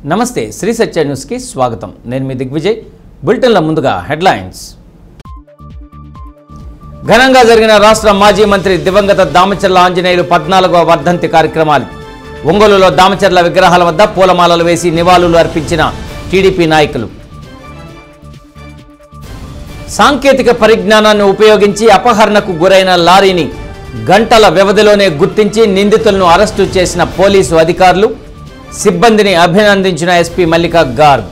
నమస్తే శ్రీ సత్య న్యూస్కి స్వాగతం నేను మీ దిగ్విజయ్ బులెటిన్ల ముందుగా హెడ్లైన్స్ ఘనంగా జరిగిన రాష్ట్ర మాజీ మంత్రి దివంగత దామచర్ల ఆంజనేయులు పద్నాలుగవ వర్ధంతి కార్యక్రమాలు ఒంగోలులో దామచర్ల విగ్రహాల వద్ద పూలమాలలు వేసి నివాళులు అర్పించిన టీడీపీ నాయకులు సాంకేతిక పరిజ్ఞానాన్ని ఉపయోగించి అపహరణకు గురైన లారీని గంటల వ్యవధిలోనే గుర్తించి నిందితులను అరెస్టు చేసిన పోలీసు అధికారులు సిబ్బందిని అభినందించిన SP Mallika Garg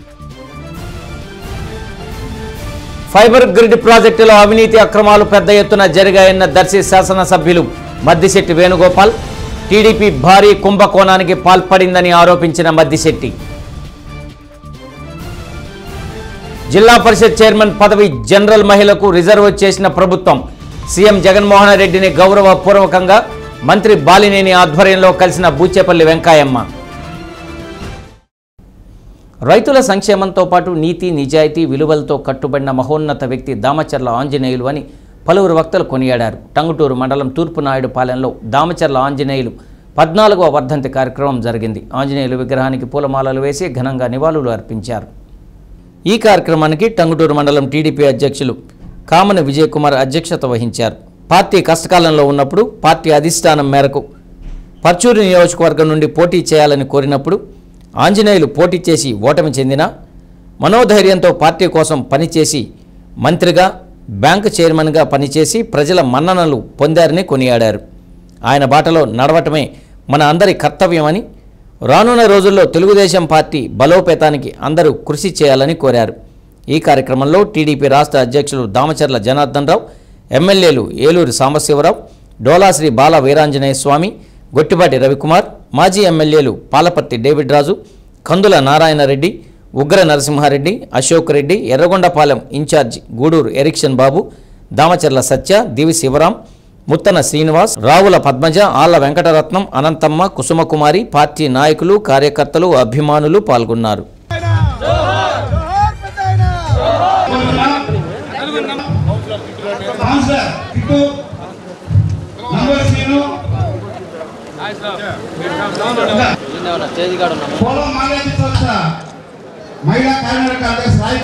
fibre grid ప్రాజెక్టులో అవినీతి అక్రమాలు పెద్ద ఎత్తున జరిగాయన్న దర్శి శాసనసభ్యులు మద్దిశెట్టి వేణుగోపాల్ టీడీపీ భారీ కుంభకోణానికి పాల్పడిందని ఆరోపించిన మద్దిశెట్టి జిల్లా పరిషత్ చైర్మన్ పదవి జనరల్ మహిళకు రిజర్వ్ చేసిన ప్రభుత్వం సీఎం జగన్మోహన్ రెడ్డిని గౌరవపూర్వకంగా మంత్రి బాలినేని ఆధ్వర్యంలో కలిసిన బూచేపల్లి వెంకాయమ్మ రైతుల సంక్షేమంతో పాటు నీతి నిజాయితీ విలువలతో కట్టుబడిన మహోన్నత వ్యక్తి దామచర్ల ఆంజనేయులు అని పలువురు వక్తలు కొనియాడారు టంగుటూరు మండలం తూర్పు నాయుడుపాలెంలో దామచర్ల ఆంజనేయులు పద్నాలుగవ వర్ధంతి కార్యక్రమం జరిగింది ఆంజనేయులు విగ్రహానికి పూలమాలలు వేసి ఘనంగా నివాళులు అర్పించారు ఈ కార్యక్రమానికి టంగుటూరు మండలం టీడీపీ అధ్యక్షులు కామన విజయ్ కుమార్ అధ్యక్షత వహించారు పార్టీ కష్టకాలంలో ఉన్నప్పుడు పార్టీ అధిష్టానం మేరకు పర్చూరు నియోజకవర్గం నుండి పోటీ చేయాలని కోరినప్పుడు ఆంజనేయులు పోటీ చేసి ఓటమి చెందిన మనోధైర్యంతో పార్టీ కోసం పనిచేసి మంత్రిగా బ్యాంకు చైర్మన్గా పనిచేసి ప్రజల మన్ననలు పొందారని కొనియాడారు ఆయన బాటలో నడవటమే మన అందరి కర్తవ్యమని రానున్న రోజుల్లో తెలుగుదేశం పార్టీ బలోపేతానికి అందరూ కృషి చేయాలని కోరారు ఈ కార్యక్రమంలో టీడీపీ రాష్ట్ర అధ్యక్షులు దామచర్ల జనార్దన్ రావు ఎమ్మెల్యేలు ఏలూరు సాంబశివరావు డోలాశ్రీ బాల వీరాంజనేయ స్వామి గొట్టిపాటి రవికుమార్ మాజీ ఎమ్మెల్యేలు పాలపర్తి డేవిడ్ రాజు కందుల నారాయణరెడ్డి ఉగ్ర నరసింహారెడ్డి అశోక్ రెడ్డి ఎర్రగొండపాలెం ఇన్ఛార్జ్ గూడూరు ఎరిక్షన్ బాబు దామచర్ల సత్య దివి శివరాం ముత్తన శ్రీనివాస్ రావుల పద్మజ ఆళ్ల వెంకటరత్నం అనంతమ్మ కుసుమకుమారి పార్టీ నాయకులు కార్యకర్తలు అభిమానులు పాల్గొన్నారు జోహార్ పెద్దయినా ఆన్సర్ ఇటు నంబర్ సీను పొలం మానేది వచ్చా మహిళా కార్మిక అధ్యక్ష రాయ్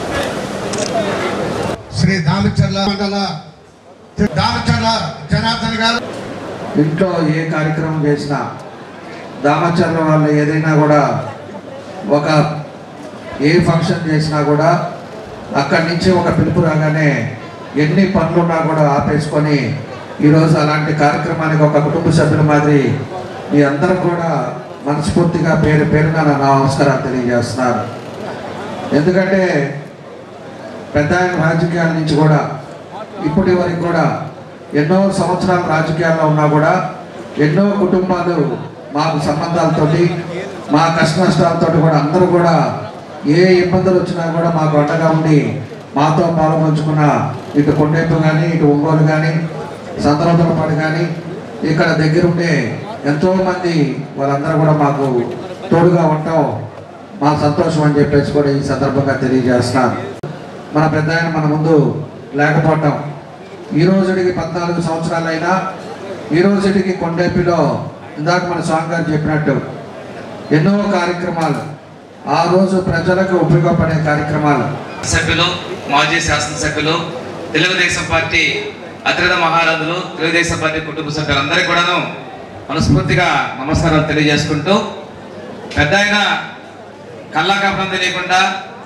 శ్రీ దామచర్ల మండల దామచర్ల జనార్దన్ గారు ఇంట్లో ఏ కార్యక్రమం చేసినా దామచర్ల వాళ్ళు ఏదైనా కూడా ఒక ఏ ఫంక్షన్ చేసినా కూడా అక్కడి నుంచి ఒక పిలుపు రాగానే ఎన్ని పనులున్నా కూడా ఆపేసుకొని ఈరోజు అలాంటి కార్యక్రమానికి ఒక కుటుంబ సభ్యుల మాదిరి మీ అందరూ కూడా మనస్ఫూర్తిగా పేరు పేరున నా నమస్కారాలు తెలియజేస్తున్నారు ఎందుకంటే పెద్ద ఆయన రాజకీయాల నుంచి కూడా ఇప్పటి వరకు కూడా ఎన్నో సంవత్సరాలు రాజకీయాల్లో ఉన్నా కూడా ఎన్నో కుటుంబాలు మాకు సంబంధాలతోటి మా కష్ట నష్టాలతో కూడా అందరూ కూడా ఏ ఇబ్బందులు వచ్చినా కూడా మాకు అండగా ఉండి మాతో పాల్పంచుకున్న ఇటు కొండేపు కానీ ఇటు ఒంగోలు కానీ సంతరోదలపాడు కానీ ఇక్కడ దగ్గరుండే ఎంతో మంది వాళ్ళందరూ కూడా మాకు తోడుగా ఉండటం మా సంతోషం అని చెప్పేసి కూడా ఈ సందర్భంగా తెలియజేస్తున్నాను మన పెద్ద ఆయన మన ముందు లేకపోవటం ఈ రోజుడికి పద్నాలుగు సంవత్సరాలైనా ఈ రోజుడికి కొండేపిలో ఇందాక మన స్వామి గారు చెప్పినట్టు ఎన్నో కార్యక్రమాలు ఆ రోజు ప్రజలకు ఉపయోగపడే కార్యక్రమాలు సభ్యులు మాజీ శాసనసభ్యులు తెలుగుదేశం పార్టీ అతిరథ మహారాజులు తెలుగుదేశం పార్టీ కుటుంబ సభ్యులందరికీ కూడాను మనస్ఫూర్తిగా నమస్కారాలు తెలియజేసుకుంటూ పెద్ద ఆయన కళ్ళకాపడం తెలియకుండా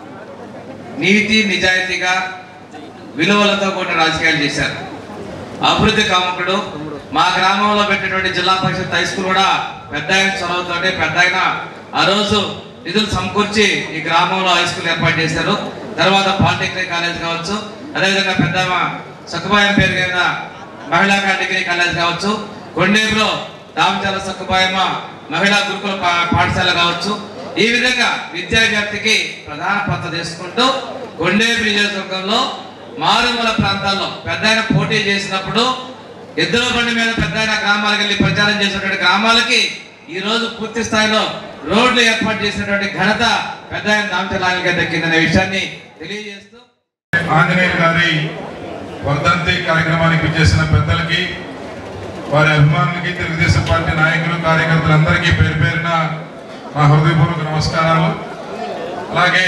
నీతి నిజాయితీగా విలువలతో కూడిన రాజకీయాలు చేశారు అభివృద్ధి కాముకుడు మా గ్రామంలో పెట్టినటువంటి జిల్లా పరిషత్ హై స్కూల్ కూడా పెద్ద ఆయన చొరవతోటి పెద్ద ఆయన ఆ రోజు నిధులు సమకూర్చి ఈ గ్రామంలో హై స్కూల్ ఏర్పాటు చేశారు తర్వాత పాలిటెక్నిక్ కాలేజ్ కావచ్చు అదేవిధంగా పెద్ద సక్కుబాయం పేరు కలిగిన మహిళా డిగ్రీ కాలేజ్ కావచ్చు కొండేపులో దామచాల సక్కుబాయమ్మ మహిళా గురుకుల పా- పాఠశాల కావచ్చు ఈ విధంగా విద్యా వ్యాప్తికి ప్రధాన పాత్ర తీసుకుంటూ కొండేపు నియోజకవర్గంలో మారుమూల ప్రాంతాల్లో పెద్ద పోటీ చేసినప్పుడు ఎద్దుల బండి మీద పెద్ద గ్రామాలకు వెళ్ళి ప్రచారం చేసినటువంటి గ్రామాలకి ఈ రోజు పూర్తి స్థాయిలో రోడ్లు ఏర్పాటు చేసినటువంటి ఘనత పెద్ద ఆయన దామచలానికి దక్కిందనే విషయాన్ని తెలియజేస్తూ ఆంజనేయులు గారి వర్ధంతి కార్యక్రమానికి విచ్చేసిన పెద్దలకి వారి అభిమానులకి తెలుగుదేశం పార్టీ నాయకులు కార్యకర్తలందరికీ పేరు పేరున మా హృదయపూర్వక నమస్కారాలు అలాగే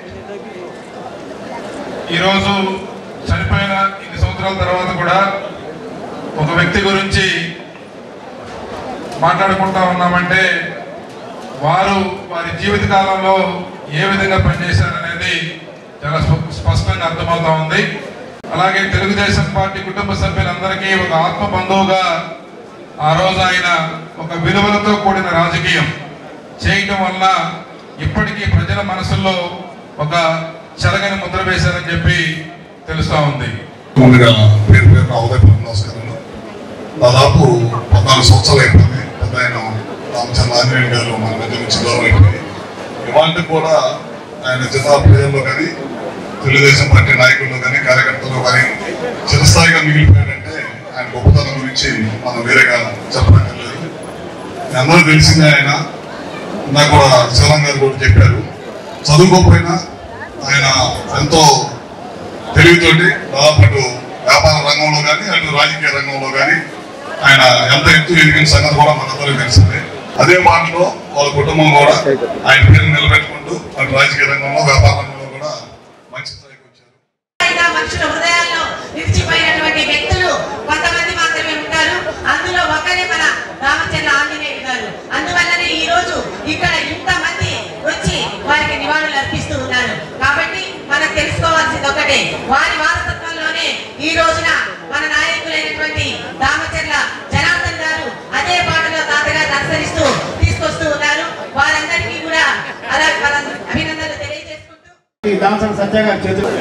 ఈరోజు చనిపోయిన ఇన్ని సంవత్సరాల తర్వాత కూడా ఒక వ్యక్తి గురించి మాట్లాడుకుంటా ఉన్నామంటే వారు వారి జీవిత కాలంలో ఏ విధంగా పనిచేశారనేది చాలా స్ప- స్పష్టంగా అర్థమవుతా ఉంది అలాగే తెలుగుదేశం పార్టీ కుటుంబ సభ్యులందరికీ ఒక ఆత్మ బంధువుగా ఆ రోజు ఆయన ఒక విలువలతో కూడిన రాజకీయం చేయటం వల్ల ఇప్పటికీ ప్రజల మనసుల్లో ఒక చెరగని ముద్ర వేశారని చెప్పి తెలుస్తా ఉంది ముందుగా పేరు పేరున ఉదయపూర్వక నమస్కారాలు దాదాపు పద్నాలుగు సంవత్సరాలు అయిపోయింది పెద్ద ఆయన రామచంద్ర ఆంజనేయ గారు మన మధ్య నుంచి దూరం అయిపోయి ఇవాళ కూడా ఆయన జిల్లా ప్రజల్లో కానీ తెలుగుదేశం పార్టీ నాయకుల్లో కానీ కార్యకర్తల్లో కానీ చిరస్థాయిగా మిగిలిపోయాడంటే ఆయన గొప్పతనం గురించి మనం వేరేగా చెప్పనక్కర్లేదు మీ అందరూ తెలిసిందే ఆయన ఇందాక కూడా శివరాం గారు కూడా చెప్పారు చదువుకోకపోయినా ఆయన ఎంతో తెలివితోటి దాదాపు అటు వ్యాపార రంగంలో కానీ అటు రాజకీయ రంగంలో కానీ ఆయన ఎంత ఎత్తు ఎదిగిన సంగతి కూడా మనందరికీ తెలిసిందే అదే మాటలో వాళ్ళ కుటుంబం కూడా ఆయన పేరు నిలబెట్టుకుంటూ అటు రాజకీయ రంగంలో వ్యాపార రంగంలో కూడా మంచి స్థాయికి వచ్చారు అయినా మనుషుల హృదయాల్లో నిలిచిపోయినటువంటి వ్యక్తులు కొంతమంది మాత్రమే ఉంటారు అందులో ఒకరే మన రామచంద్ర ఆంజనేయులు గారు అందువల్లనే ఈ రోజు ఇక్కడ ఇంతమంది వచ్చి వారికి నివాళులు అర్పిస్తూ ఉన్నారు కాబట్టి మనం తెలుసుకోవాల్సింది ఒకటే వారి వారసత్వంలోనే ఈ రోజున మన నాయకులైనటువంటి రామచంద్ర జనార్దన్ గారు అదే పాటలో తాతగారు అనుసరిస్తూ తీసుకొస్తూ ఉన్నారు వారందరికీ కూడా అలా మన అభినందనలు తెలియజేసుకుంటూ ఈ దామచర్ల సత్య గారి చేతులు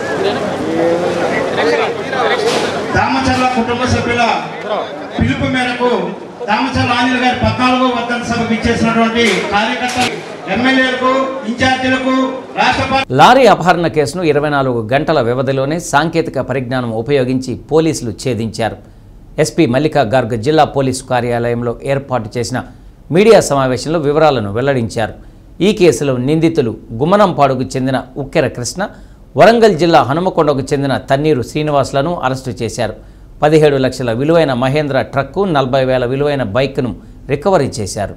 దామచర్ల కుటుంబ సభ్యుల పిలుపు మేరకు దామచర్ల ఆంజనేయ గారి పద్నాలుగో వర్ధంతి సభకు ఇచ్చేసినటువంటి కార్యకర్తలు ఎమ్మెల్యేలకు ఇన్ఛార్జీలకు రాష్ట్ర పార్టీ లారీ అపహరణ కేసును ఇరవై నాలుగు గంటల వ్యవధిలోనే సాంకేతిక పరిజ్ఞానం ఉపయోగించి పోలీసులు ఛేదించారు ఎస్పీ మల్లికా గార్గ్ జిల్లా పోలీసు కార్యాలయంలో ఏర్పాటు చేసిన మీడియా సమావేశంలో వివరాలను వెల్లడించారు ఈ కేసులో నిందితులు గుమ్మనంపాడుకు చెందిన ఉక్కెర కృష్ణ వరంగల్ జిల్లా హనుమకొండకు చెందిన తన్నీరు శ్రీనివాసులను అరెస్టు చేశారు పదిహేడు లక్షల విలువైన మహేంద్ర ట్రక్కు నలభై వేల విలువైన బైక్ను రికవరీ చేశారు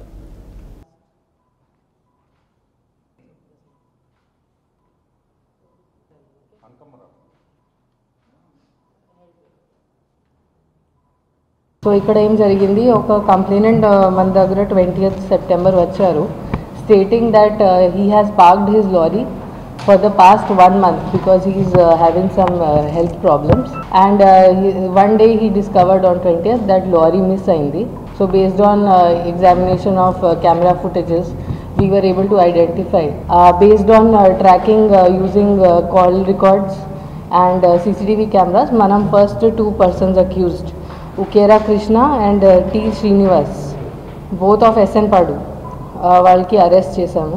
సో ఇక్కడ ఏం జరిగింది ఒక కంప్లైనెంట్ మన దగ్గర ట్వంటీయత్ సెప్టెంబర్ వచ్చారు stating that he has parked his lorry for the past one month because he's having some health problems and one day he discovered on twentieth that lorry miss అయింది so based on examination of camera footages we were able to identify uh, based on uh, tracking uh, using uh, call records and uh, CCTV cameras. Manam first two persons accused, Ukera Krishna and uh, T. Srinivas, both of SN Padu, uh, వాళ్ళకి arrest చేశాము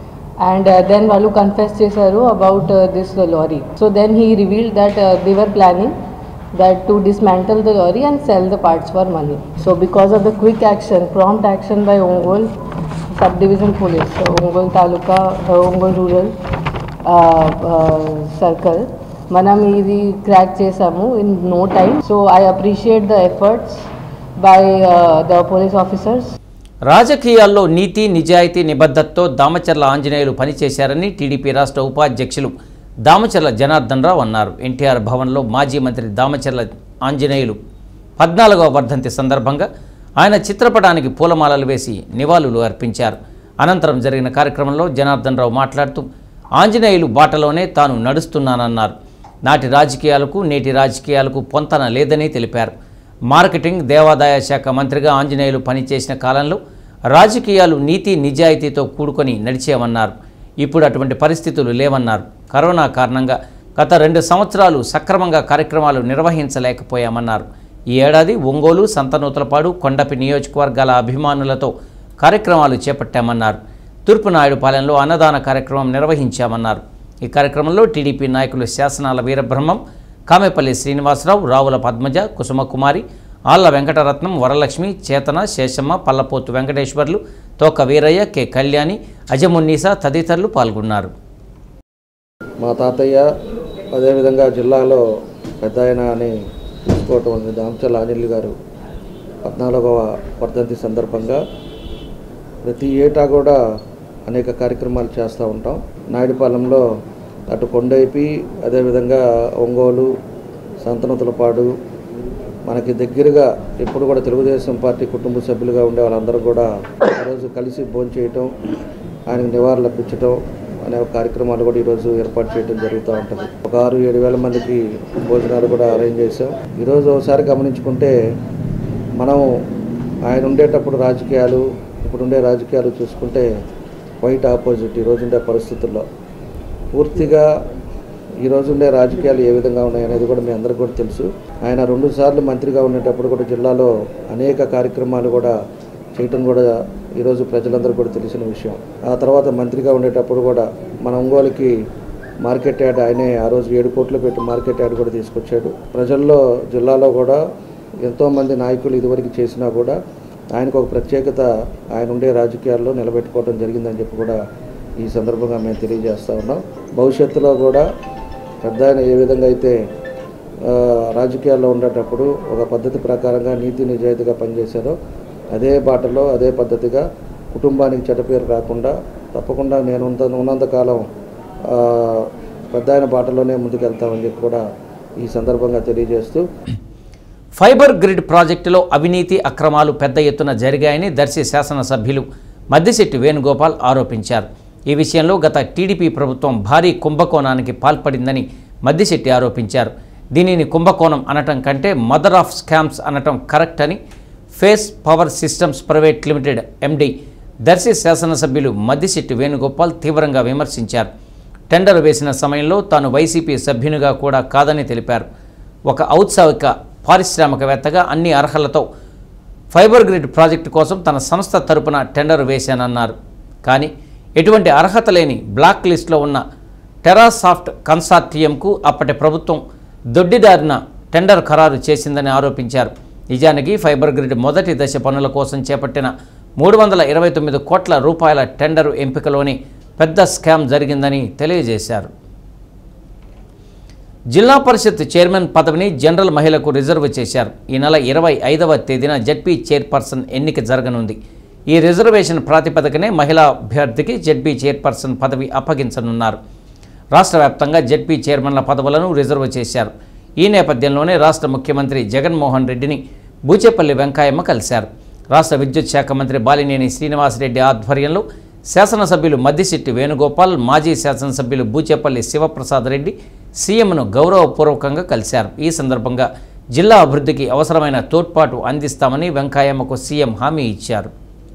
and then వాళ్ళు confess చేశారు about this lorry so then he revealed that they were planning that to dismantle the lorry and sell the parts for money. So because of the quick action, prompt action by Ongol subdivision police, so Ongol Taluka, uh, Ongol rural uh, uh, circle, మనం ఇది crack చేసాము in no time so I appreciate the efforts by the police officers రాజకీయాల్లో నీతి నిజాయితీ నిబద్ధతతో Damacharla Anjaneyulu పనిచేశారని TDP రాష్ట్ర ఉపాధ్యక్షులు దామచర్ల జనార్దన్ రావు అన్నారు ఎన్టీఆర్ భవన్లో మాజీ మంత్రి దామచర్ల ఆంజనేయులు పద్నాలుగవ వర్ధంతి సందర్భంగా ఆయన చిత్రపటానికి పూలమాలలు వేసి నివాళులు అర్పించారు అనంతరం జరిగిన కార్యక్రమంలో జనార్దన్ రావు మాట్లాడుతూ ఆంజనేయులు బాటలోనే తాను నడుస్తున్నానన్నారు నాటి రాజకీయాలకు నేటి రాజకీయాలకు పొంతన లేదని తెలిపారు మార్కెటింగ్ దేవాదాయ శాఖ మంత్రిగా ఆంజనేయులు పనిచేసిన కాలంలో రాజకీయాలు నీతి నిజాయితీతో కూడుకొని నడిచేవన్నారు ఇప్పుడు అటువంటి పరిస్థితులు లేవన్నారు కరోనా కారణంగా గత రెండు సంవత్సరాలు సక్రమంగా కార్యక్రమాలు నిర్వహించలేకపోయామన్నారు ఈ ఏడాది ఒంగోలు సంతనూతలపాడు కొండపి నియోజకవర్గాల అభిమానులతో కార్యక్రమాలు చేపట్టామన్నారు తూర్పునాయుడుపాలెంలో అన్నదాన కార్యక్రమం నిర్వహించామన్నారు ఈ కార్యక్రమంలో టీడీపీ నాయకులు శాసనాల వీరబ్రహ్మం కామెపల్లి శ్రీనివాసరావు రావుల పద్మజ కుసుమకుమారి ఆళ్ల వెంకటరత్నం వరలక్ష్మి చేతన శేషమ్మ పల్లపోతు వెంకటేశ్వర్లు తోక వీరయ్య కె కళ్యాణి అజమున్నీసా తదితరులు పాల్గొన్నారు మా తాతయ్య అదేవిధంగా జిల్లాలో పెద్ద ఆయన అని తీసుకోవటం ఉంది దామచల్ ఆంజలి గారు పద్నాలుగవ వర్ధంతి సందర్భంగా ప్రతి ఏటా కూడా అనేక కార్యక్రమాలు చేస్తూ ఉంటాం నాయుడుపాలెంలో అటు కొండైపి అదేవిధంగా ఒంగోలు సంతనతులపాడు మనకి దగ్గరగా ఎప్పుడు కూడా తెలుగుదేశం పార్టీ కుటుంబ సభ్యులుగా ఉండే వాళ్ళందరూ కూడా ఈరోజు కలిసి భోజనం చేయటం ఆయనకు నివాళులు అర్పించటం అనే ఒక కార్యక్రమాలు కూడా ఈరోజు ఏర్పాటు చేయడం జరుగుతూ ఉంటుంది ఒక ఆరు ఏడు వేల మందికి భోజనాలు కూడా అరేంజ్ చేసాం ఈరోజు ఒకసారి గమనించుకుంటే మనం ఆయన ఉండేటప్పుడు రాజకీయాలు ఇప్పుడు ఉండే రాజకీయాలు చూసుకుంటే వైట్ ఆపోజిట్ ఈరోజు ఉండే పరిస్థితుల్లో పూర్తిగా ఈ రోజు ఉండే రాజకీయాలు ఏ విధంగా ఉన్నాయనేది కూడా మీ అందరికీ కూడా తెలుసు ఆయన రెండు సార్లు మంత్రిగా ఉండేటప్పుడు కూడా జిల్లాలో అనేక కార్యక్రమాలు కూడా చేయటం కూడా ఈరోజు ప్రజలందరూ కూడా తెలిసిన విషయం ఆ తర్వాత మంత్రిగా ఉండేటప్పుడు కూడా మన ఒంగోలుకి మార్కెట్ యార్డ్ ఆయనే ఆ రోజు ఏడు కోట్లు పెట్టి మార్కెట్ యార్డ్ కూడా తీసుకొచ్చాడు ప్రజల్లో జిల్లాలో కూడా ఎంతోమంది నాయకులు ఇదివరకు చేసినా కూడా ఆయనకు ఒక ప్రత్యేకత ఆయన ఉండే రాజకీయాల్లో నిలబెట్టుకోవడం జరిగిందని చెప్పి కూడా ఈ సందర్భంగా మేము తెలియజేస్తా ఉన్నాం భవిష్యత్తులో కూడా పెద్ద ఆయన ఏ విధంగా అయితే ఆ, రాజకీయాల్లో ఉండేటప్పుడు ఒక పద్ధతి ప్రకారంగా నీతి నిజాయితీగా పనిచేశారో అదే బాటలో అదే పద్ధతిగా కుటుంబానికి చెడ్డ పేరు రాకుండా తప్పకుండా నేను ఉన్నంత ఉన్నంతకాలం ఆ, పెద్ద ఆయన బాటలోనే ముందుకెళ్తామని చెప్పి కూడా ఈ సందర్భంగా తెలియజేస్తూ ఫైబర్ గ్రిడ్ ప్రాజెక్టులో అవినీతి అక్రమాలు పెద్ద ఎత్తున జరిగాయని దర్శి శాసనసభ్యులు మద్దిశెట్టి వేణుగోపాల్ ఆరోపించారు ఈ విషయంలో గత టీడీపీ ప్రభుత్వం భారీ కుంభకోణానికి పాల్పడిందని మద్దిశెట్టి ఆరోపించారు దీనిని కుంభకోణం అనటం కంటే మదర్ ఆఫ్ స్కామ్స్ అనటం కరెక్ట్ అని face power systems private limited MD Darsi శాసనసభ్యులు మద్దిశెట్టి వేణుగోపాల్ తీవ్రంగా విమర్శించారు టెండర్ వేసిన సమయంలో తాను వైసీపీ సభ్యునిగా కూడా కాదని తెలిపారు ఒక ఔత్సాహిక పారిశ్రామికవేత్తగా అన్ని అర్హలతో ఫైబర్ గ్రిడ్ ప్రాజెక్టు కోసం తన సంస్థ తరపున టెండర్ వేశానన్నారు కానీ ఎటువంటి అర్హత లేని బ్లాక్ లిస్టులో ఉన్న టెరాసాఫ్ట్ కన్సార్టియంకు అప్పటి ప్రభుత్వం దొడ్డిదారిన టెండర్ ఖరారు చేసిందని ఆరోపించారు నిజానికి ఫైబర్ గ్రిడ్ మొదటి దశ పనుల కోసం చేపట్టిన మూడు వందల ఇరవై తొమ్మిది కోట్ల రూపాయల టెండరు ఎంపికలోని పెద్ద స్కామ్ జరిగిందని తెలియజేశారు జిల్లా పరిషత్ చైర్మన్ పదవిని జనరల్ మహిళకు రిజర్వ్ చేశారు ఈ నెల ఇరవై ఐదవ తేదీన జడ్పీ చైర్పర్సన్ ఎన్నిక జరగనుంది ఈ రిజర్వేషన్ ప్రాతిపదికనే మహిళా అభ్యర్థికి జడ్పీ చైర్పర్సన్ పదవి అప్పగించనున్నారు రాష్ట్ర వ్యాప్తంగా జడ్పీ చైర్మన్ల పదవులను రిజర్వ్ చేశారు ఈ నేపథ్యంలోనే రాష్ట్ర ముఖ్యమంత్రి జగన్మోహన్ రెడ్డిని బూచేపల్లి వెంకయ్యమ్మ కలిశారు రాష్ట్ర విద్యుత్ శాఖ మంత్రి బాలినేని శ్రీనివాసరెడ్డి ఆధ్వర్యంలో శాసనసభ్యులు మద్దిశెట్టి వేణుగోపాల్ మాజీ శాసనసభ్యులు బూచేపల్లి శివప్రసాద్ రెడ్డి సీఎంను గౌరవపూర్వకంగా కలిశారు ఈ సందర్భంగా జిల్లా అభివృద్ధికి అవసరమైన తోడ్పాటు అందిస్తామని వెంకయ్యమ్మకు సీఎం హామీ ఇచ్చారు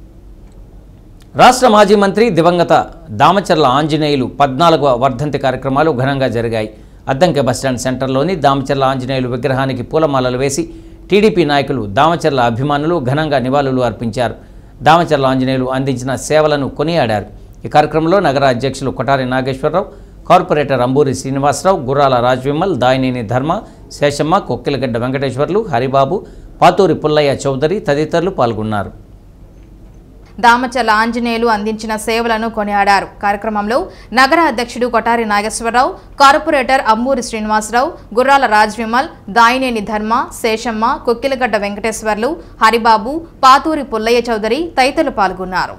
రాష్ట్ర మాజీ మంత్రి దివంగత దామచర్ల ఆంజనేయులు పద్నాలుగవ వర్ధంతి కార్యక్రమాలు ఘనంగా జరిగాయి అద్దంకి బస్టాండ్ సెంటర్లోని దామచర్ల ఆంజనేయులు విగ్రహానికి పూలమాలలు వేసి టీడీపీ నాయకులు దామచర్ల అభిమానులు ఘనంగా నివాళులు అర్పించారు దామచర్ల ఆంజనేయులు అందించిన సేవలను కొనియాడారు ఈ కార్యక్రమంలో నగర అధ్యక్షులు కొటారి నాగేశ్వరరావు కార్పొరేటర్ అంబూరి శ్రీనివాసరావు గుర్రాల రాజ్విమల్ దాయినేని ధర్మ శేషమ్మ కొక్కిలగడ్డ వెంకటేశ్వర్లు హరిబాబు పాతూరి పుల్లయ్య చౌదరి తదితరులు పాల్గొన్నారు దామచల ఆంజనేయులు అందించిన సేవలను కొనియాడారు కార్యక్రమంలో నగర అధ్యక్షుడు కొటారి నాగేశ్వరరావు కార్పొరేటర్ అమ్మూరి శ్రీనివాసరావు గుర్రాల రాజ్ విమల్ దాయినేని ధర్మ శేషమ్మ కొక్కిలగడ్డ వెంకటేశ్వర్లు హరిబాబు పాతూరి పుల్లయ్య చౌదరి తదితరులు పాల్గొన్నారు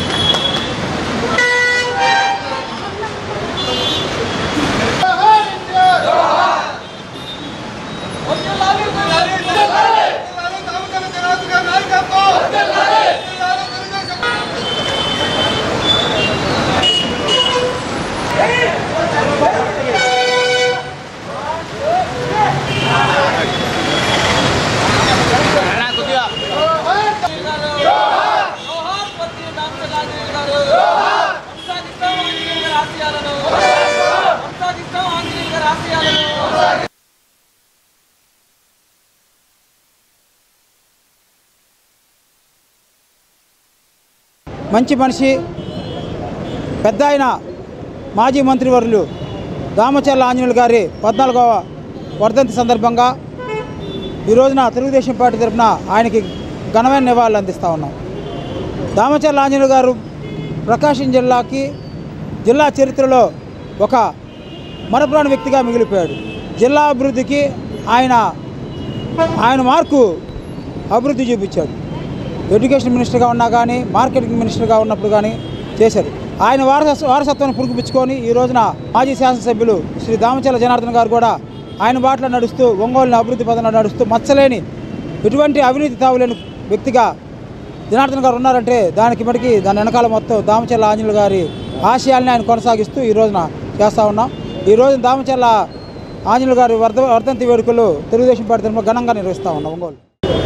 జై మంచి మనిషి పెద్ద ఆయన మాజీ మంత్రివర్యులు దామచర్ల ఆంజనేయులు గారి పద్నాలుగవ వర్ధంతి సందర్భంగా ఈ రోజున తెలుగుదేశం పార్టీ తరఫున ఆయనకి ఘనమైన నివాళులు అందిస్తూ ఉన్నాం దామచర్ల ఆంజనేయులు గారు ప్రకాశం జిల్లాకి జిల్లా చరిత్రలో ఒక మరపురాని వ్యక్తిగా మిగిలిపోయాడు జిల్లా అభివృద్ధికి ఆయన ఆయన మార్కు అభివృద్ధి చూపించాడు ఎడ్యుకేషన్ మినిస్టర్గా ఉన్నా కానీ మార్కెటింగ్ మినిస్టర్గా ఉన్నప్పుడు కానీ చేశారు ఆయన వారస వారసత్వాన్ని పురికిపుచ్చుకొని ఈ రోజున మాజీ శాసనసభ్యులు శ్రీ దామచల జనార్దన్ గారు కూడా ఆయన బాటలో నడుస్తూ ఒంగోలుని అభివృద్ధి పదంలో నడుస్తూ మచ్చలేని ఎటువంటి అవినీతి తావులేని వ్యక్తిగా జనార్దన్ గారు ఉన్నారంటే దానికి మటుకి దాని వెనకాల మొత్తం దామచర్ల ఆంజనేయులు గారి ఆశయాల్ని ఆయన కొనసాగిస్తూ ఈ రోజున చేస్తూ ఉన్నాం ఈ రోజున దామచర్ల ఆంజనేయులు గారి వర్ధ వర్ధంతి వేడుకలు తెలుగుదేశం పార్టీ తరఫున ఘనంగా నిర్వహిస్తూ ఉన్నాం ఒంగోలు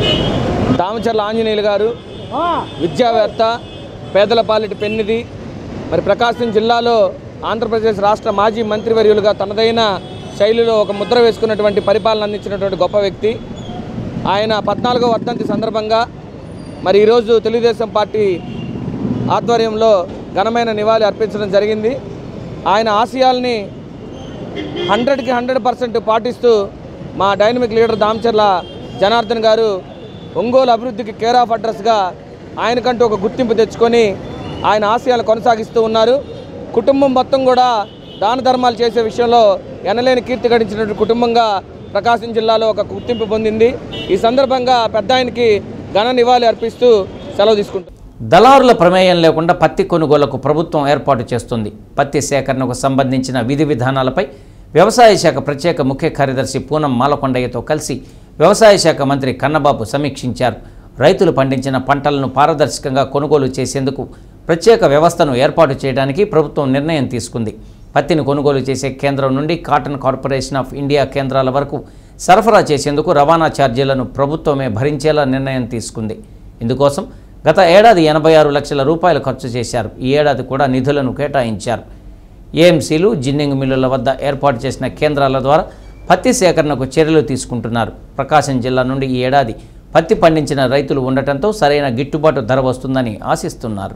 దామచర్ల ఆంజనేయులు గారు విద్యావేత్త పేదల పాలిటి పెన్నిది మరి ప్రకాశం జిల్లాలో ఆంధ్రప్రదేశ్ రాష్ట్ర మాజీ మంత్రివర్యులుగా తనదైన శైలిలో ఒక ముద్ర వేసుకున్నటువంటి పరిపాలన అందించినటువంటి గొప్ప వ్యక్తి ఆయన పద్నాలుగో వర్ధంతి సందర్భంగా మరి ఈరోజు తెలుగుదేశం పార్టీ ఆధ్వర్యంలో ఘనమైన నివాళి అర్పించడం జరిగింది ఆయన ఆశయాల్ని హండ్రెడ్కి హండ్రెడ్ పర్సెంట్ పాటిస్తూ మా డైనమిక్ లీడర్ దామచర్ల జనార్దన్ గారు ఒంగోలు అభివృద్ధికి కేర్ ఆఫ్ అడ్రస్గా ఆయనకంటూ ఒక గుర్తింపు తెచ్చుకొని ఆయన ఆశయాలు కొనసాగిస్తూ ఉన్నారు కుటుంబం మొత్తం కూడా దాన ధర్మాలు చేసే విషయంలో ఎనలేని కీర్తి గడించినటువంటి కుటుంబంగా ప్రకాశం జిల్లాలో ఒక గుర్తింపు పొందింది ఈ సందర్భంగా పెద్ద ఆయనకి ఘన నివాళి అర్పిస్తూ సెలవు తీసుకుంటాం దళారుల ప్రమేయం లేకుండా పత్తి కొనుగోలుకు ప్రభుత్వం ఏర్పాటు చేస్తుంది పత్తి సేకరణకు సంబంధించిన విధి విధానాలపై వ్యవసాయ శాఖ ప్రత్యేక ముఖ్య కార్యదర్శి పూనం మాలకొండయ్యతో కలిసి వ్యవసాయ శాఖ మంత్రి కన్నబాబు సమీక్షించారు రైతులు పండించిన పంటలను పారదర్శకంగా కొనుగోలు చేసేందుకు ప్రత్యేక వ్యవస్థను ఏర్పాటు చేయడానికి ప్రభుత్వం నిర్ణయం తీసుకుంది పత్తిని కొనుగోలు చేసే కేంద్రం నుండి కాటన్ కార్పొరేషన్ ఆఫ్ ఇండియా కేంద్రాల వరకు సరఫరా చేసేందుకు రవాణా ఛార్జీలను ప్రభుత్వమే భరించేలా నిర్ణయం తీసుకుంది ఇందుకోసం గత ఏడాది ఎనభై ఆరు లక్షల రూపాయలు ఖర్చు చేశారు ఈ ఏడాది కూడా నిధులను కేటాయించారు ఏఎంసీలు జిన్నింగ్ మిల్లుల వద్ద ఏర్పాటు చేసిన కేంద్రాల ద్వారా పత్తి సేకరణకు చర్యలు తీసుకుంటున్నారు ప్రకాశం జిల్లా నుండి ఈ ఏడాది పత్తి పండించిన రైతులు ఉండటంతో సరైన గిట్టుబాటు ధర వస్తుందని ఆశిస్తున్నారు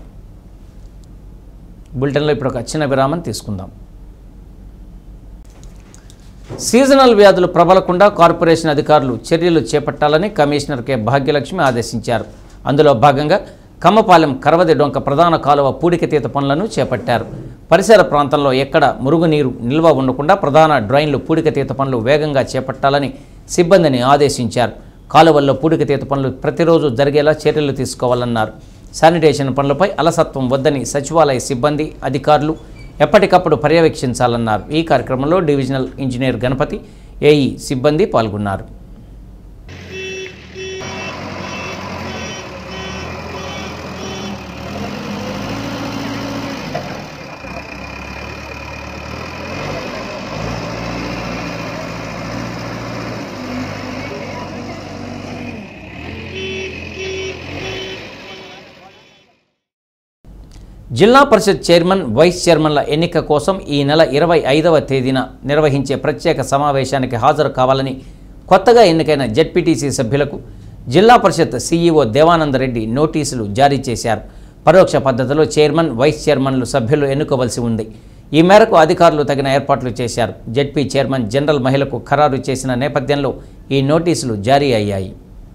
బులెటిన్లో ఇప్పుడు ఒక చిన్న విరామం తీసుకుందాం సీజనల్ వ్యాధులు ప్రబలకుండా కార్పొరేషన్ అధికారులు చర్యలు చేపట్టాలని కమిషనర్ కె భాగ్యలక్ష్మి ఆదేశించారు అందులో భాగంగా కమ్మపాలెం కరవది డొంక ప్రధాన కాలువ పూడికతీత పనులను చేపట్టారు పరిసర ప్రాంతంలో ఎక్కడ మురుగునీరు నిల్వ ఉండకుండా ప్రధాన డ్రైన్లు పూడికతీత పనులు వేగంగా చేపట్టాలని సిబ్బందిని ఆదేశించారు కాలువల్లో పూడికతీత పనులు ప్రతిరోజు జరిగేలా చర్యలు తీసుకోవాలన్నారు శానిటేషన్ పనులపై అలసత్వం వద్దని సచివాలయ సిబ్బంది అధికారులు ఎప్పటికప్పుడు పర్యవేక్షించాలన్నారు ఈ కార్యక్రమంలో డివిజనల్ ఇంజనీర్ గణపతి ఏఈ సిబ్బంది పాల్గొన్నారు జిల్లా పరిషత్ చైర్మన్ వైస్ చైర్మన్ల ఎన్నిక కోసం ఈ నెల ఇరవై ఐదవ తేదీన నిర్వహించే ప్రత్యేక సమావేశానికి హాజరు కావాలని కొత్తగా ఎన్నికైన జెడ్పీటీసీ సభ్యులకు జిల్లా పరిషత్ సీఈఓ దేవానందరెడ్డి నోటీసులు జారీ చేశారు పరోక్ష పద్ధతిలో చైర్మన్ వైస్ చైర్మన్లు సభ్యులు ఎన్నుకోవలసి ఉంది ఈ మేరకు అధికారులు తగిన ఏర్పాట్లు చేశారు జెడ్పీ చైర్మన్ జనరల్ మహిళకు ఖరారు చేసిన నేపథ్యంలో ఈ నోటీసులు జారీ అయ్యాయి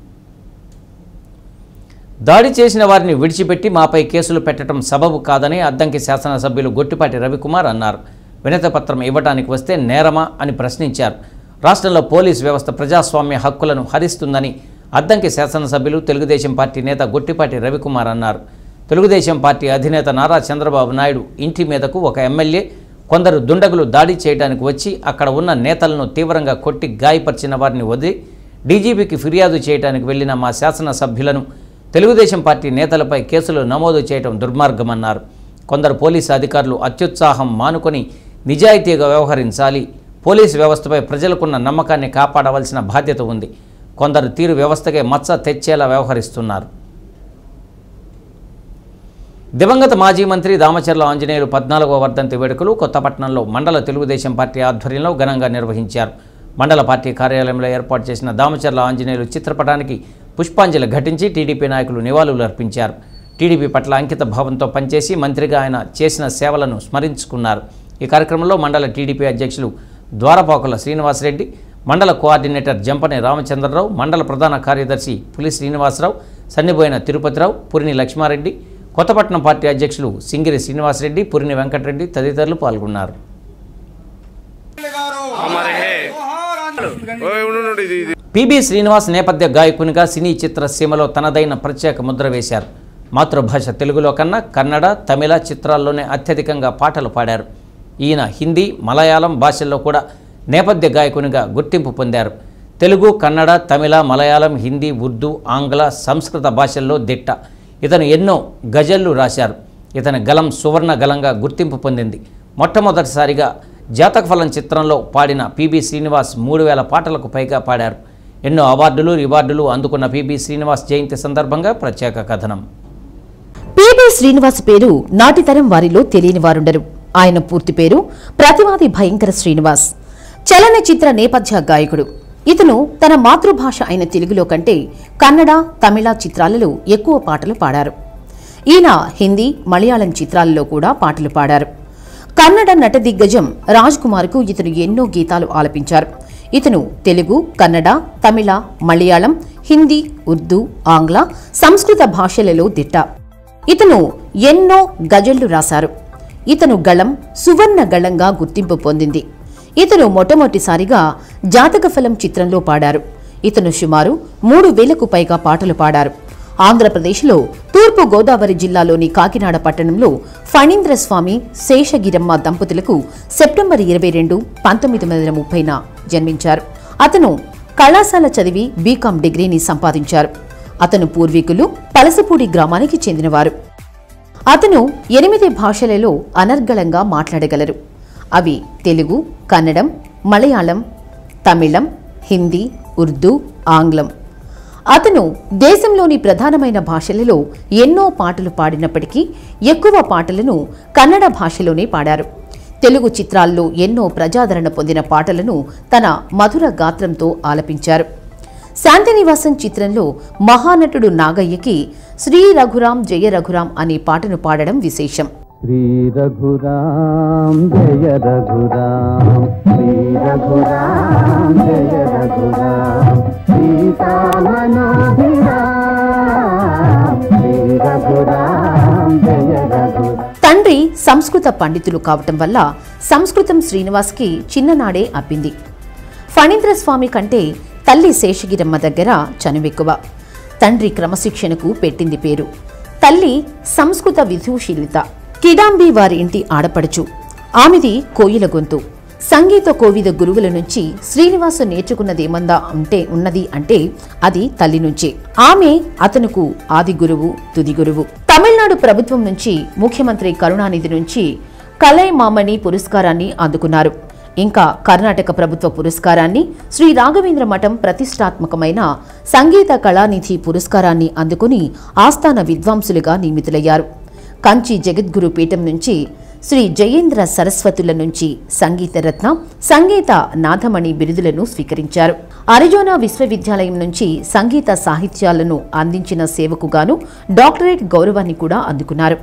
దాడి చేసిన వారిని విడిచిపెట్టి మాపై కేసులు పెట్టడం సబబు కాదని అద్దంకి శాసనసభ్యులు గొట్టిపాటి రవికుమార్ అన్నారు వినతిపత్రం ఇవ్వడానికి వస్తే నేరమా అని ప్రశ్నించారు రాష్ట్రంలో పోలీస్ వ్యవస్థ ప్రజాస్వామ్య హక్కులను హరిస్తుందని అద్దంకి శాసనసభ్యులు తెలుగుదేశం పార్టీ నేత గొట్టిపాటి రవికుమార్ అన్నారు తెలుగుదేశం పార్టీ అధినేత నారా చంద్రబాబు నాయుడు ఇంటి మీదకు ఒక ఎమ్మెల్యే కొందరు దుండగులు దాడి చేయడానికి వచ్చి అక్కడ ఉన్న నేతలను తీవ్రంగా కొట్టి గాయపరిచిన వారిని వదిలి డీజీపీకి ఫిర్యాదు చేయడానికి వెళ్లిన మా శాసనసభ్యులను తెలుగుదేశం పార్టీ నేతలపై కేసులు నమోదు చేయడం దుర్మార్గమన్నారు కొందరు పోలీసు అధికారులు అత్యుత్సాహం మానుకొని నిజాయితీగా వ్యవహరించాలి పోలీసు వ్యవస్థపై ప్రజలకున్న నమ్మకాన్ని కాపాడవలసిన బాధ్యత ఉంది కొందరు తీరు వ్యవస్థకే మచ్చ తెచ్చేలా వ్యవహరిస్తున్నారు దివంగత మాజీ మంత్రి దామచర్ల ఆంజనేయులు పద్నాలుగవ వర్ధంతి వేడుకలు కొత్తపట్నంలో మండల తెలుగుదేశం పార్టీ ఆధ్వర్యంలో ఘనంగా నిర్వహించారు మండల పార్టీ కార్యాలయంలో ఏర్పాటు చేసిన దామచర్ల ఆంజనేయులు చిత్రపటానికి పుష్పాంజలి ఘటించి టీడీపీ నాయకులు నివాళులు అర్పించారు టీడీపీ పట్ల అంకిత భావంతో పనిచేసి మంత్రిగా ఆయన చేసిన సేవలను స్మరించుకున్నారు ఈ కార్యక్రమంలో మండల టీడీపీ అధ్యక్షులు ద్వారపాకుల శ్రీనివాసరెడ్డి మండల కోఆర్డినేటర్ జంపని రామచంద్రరావు మండల ప్రధాన కార్యదర్శి పులి శ్రీనివాసరావు సన్నిబోయిన తిరుపతిరావు పురిని లక్ష్మారెడ్డి కొత్తపట్నం పార్టీ అధ్యక్షులు సింగిరి శ్రీనివాసరెడ్డి పురిని వెంకటరెడ్డి తదితరులు పాల్గొన్నారు పిబి శ్రీనివాస్ నేపథ్య గాయకునిగా సినీ చిత్ర సీమలో తనదైన ప్రత్యేక ముద్ర వేశారు మాతృభాష తెలుగులో కన్నా కన్నడ తమిళ చిత్రాల్లోనే అత్యధికంగా పాటలు పాడారు ఈయన హిందీ మలయాళం భాషల్లో కూడా నేపథ్య గాయకునిగా గుర్తింపు పొందారు తెలుగు కన్నడ తమిళ మలయాళం హిందీ ఉర్దూ ఆంగ్ల సంస్కృత భాషల్లో దిట్ట ఇతను ఎన్నో గజళ్ళు రాశారు ఇతని గలం సువర్ణ గలంగా గుర్తింపు పొందింది మొట్టమొదటిసారిగా జాతకఫలం చిత్రంలో పాడిన పిబి శ్రీనివాస్ మూడు వేల పాటలకు పైగా పాడారు ఎన్నో అవార్డులు రివార్డులు అందుకున్న పిబి శ్రీనివాస్ జయంతి సందర్భంగా ప్రత్యేక కథనం పిబి శ్రీనివాస్ పేరు నాటితరం వారిలో తెలియని వారుండరు ఆయన పూర్తి పేరు ప్రతివాది భయంకర శ్రీనివాస్ చలనచిత్ర నేపథ్య గాయకుడు ఇతను తన మాతృభాష అయిన తెలుగులో కంటే కన్నడ తమిళ చిత్రాలలో ఎక్కువ పాటలు పాడారు ఈయన హిందీ మలయాళం చిత్రాలలో కూడా పాటలు పాడారు కన్నడ నట దిగ్గజం రాజ్ కుమార్కు ఇతను ఎన్నో గీతాలు ఆలపించారు ఇతను తెలుగు కన్నడ తమిళ మలయాళం హిందీ ఉర్దూ ఆంగ్ల సంస్కృత భాషలలో దిట్ట ఇతను ఎన్నో గజళ్లు రాశారు ఇతను గళం సువర్ణ గళంగా గుర్తింపు పొందింది ఇతను మొట్టమొదటిసారిగా జాతకఫలం చిత్రంలో పాడారు ఇతను సుమారు మూడు వేలకు పైగా పాటలు పాడారు ఆంధ్రప్రదేశ్లో తూర్పు గోదావరి జిల్లాలోని కాకినాడ పట్టణంలో ఫణీంద్ర స్వామి శేషగిరమ్మ దంపతులకు సెప్టెంబర్ ఇరవై రెండు పంతొమ్మిది వందల ముప్పైన జన్మించారు అతను కళాశాల చదివి బీకాం డిగ్రీని సంపాదించారు అతను పూర్వీకులు పలసపూడి గ్రామానికి చెందినవారు అతను ఎనిమిది భాషలలో అనర్గళంగా మాట్లాడగలరు అవి తెలుగు కన్నడం మలయాళం తమిళం హిందీ ఉర్దూ ఆంగ్లం అతను దేశంలోని ప్రధానమైన భాషలలో ఎన్నో పాటలు పాడినప్పటికీ ఎక్కువ పాటలను కన్నడ భాషలోనే పాడారు తెలుగు చిత్రాల్లో ఎన్నో ప్రజాదరణ పొందిన పాటలను తన మధుర గాత్రంతో ఆలపించారు శాంతినివాసం చిత్రంలో మహానటుడు నాగయ్యకి శ్రీ రఘురాం జయ రఘురాం అనే పాటను పాడడం విశేషం శ్రీ రఘురాం జయ రఘురాం శ్రీ రఘురాం జయ రఘురాం సీతామనోభిరాం శ్రీ రఘురాం జయ రఘురాం తండ్రి సంస్కృత పండితులు కావటం వల్ల సంస్కృతం శ్రీనివాస్కి చిన్ననాడే అబ్బింది ఫణీంద్ర స్వామి కంటే తల్లి శేషగిరమ్మ దగ్గర చనువెక్కువ తండ్రి క్రమశిక్షణకు పెట్టింది పేరు తల్లి సంస్కృత విధూశీలిత కిడాంబి వారి ఇంటి ఆడపడుచు ఆమెది కోయిల గొంతు సంగీత కోవిద గురువుల నుంచి శ్రీనివాసు నేర్చుకున్నదేమందా అంటే ఉన్నది అంటే అది తల్లి నుంచే ఆమె అతనుకు ఆది గురువు తుది గురువు తమిళనాడు ప్రభుత్వం నుంచి ముఖ్యమంత్రి కరుణానిధి నుంచి కలై మామణి పురస్కారాన్ని అందుకున్నారు ఇంకా కర్ణాటక ప్రభుత్వ పురస్కారాన్ని శ్రీ రాఘవేంద్ర మఠం ప్రతిష్టాత్మకమైన సంగీత కళానిధి పురస్కారాన్ని అందుకుని ఆస్థాన విద్వాంసులుగా నియమితులయ్యారు కంచి జగద్గురు పీఠం నుంచి శ్రీ జయేంద్ర సరస్వతుల నుంచి సంగీత రత్న సంగీత నాథమణి బిరుదులను స్వీకరించారు అరిజోనా విశ్వవిద్యాలయం నుంచి సంగీత సాహిత్యాలను అందించిన సేవకు గాను డాక్టరేట్ గౌరవాన్ని కూడా అందుకున్నారు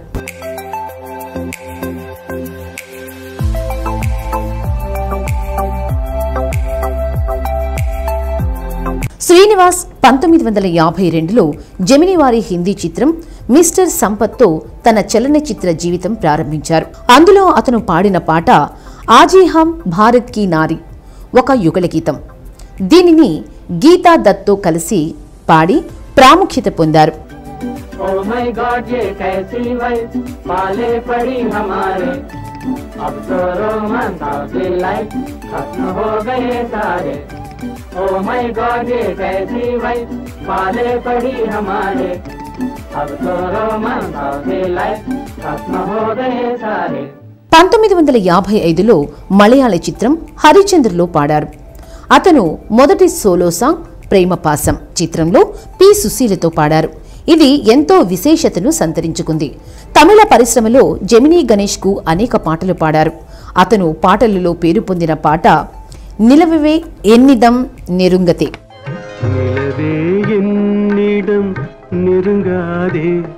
శ్రీనివాస్ పంతొమ్మిది వందల యాభై రెండులో జమినివారి హిందీ చిత్రం మిస్టర్ సంపత్తో తన చలనచిత్ర జీవితం ప్రారంభించారు అందులో అతను పాడిన పాట ఆజీహాం భారత్ కీ నారి ఒక యుగళ గీతం దీనిని గీతా దత్తో కలిసి పాడి ప్రాముఖ్యత పొందారు ओ माय गॉड ये कैसी वाइफ पाले पड़ी हमारे अब तो रोमांस ऑफ लाइफ खत्म हो गए सारे ओ माय गॉड ये कैसी वाइफ पाले पड़ी हमारे अब तो रोमांस ऑफ लाइफ खत्म हो गए सारे పంతొమ్మిది వందల యాభై ఐదులో మలయాళ చిత్రం హరిచంద్రలో పాడారు అతను మొదటి సోలో సాంగ్ ప్రేమ పాసం చిత్రంలో పి సుశీలతో పాడారు ఇది ఎంతో విశేషతను సంతరించుకుంది తమిళ పరిశ్రమలో జమినీ గణేష్ కు అనేక పాటలు పాడారు అతను పాటలలో పేరు పొందిన పాట నిలవవే ఎన్నిదం నెరుంగతే நிலவே என்னிடம் நெருங்காதே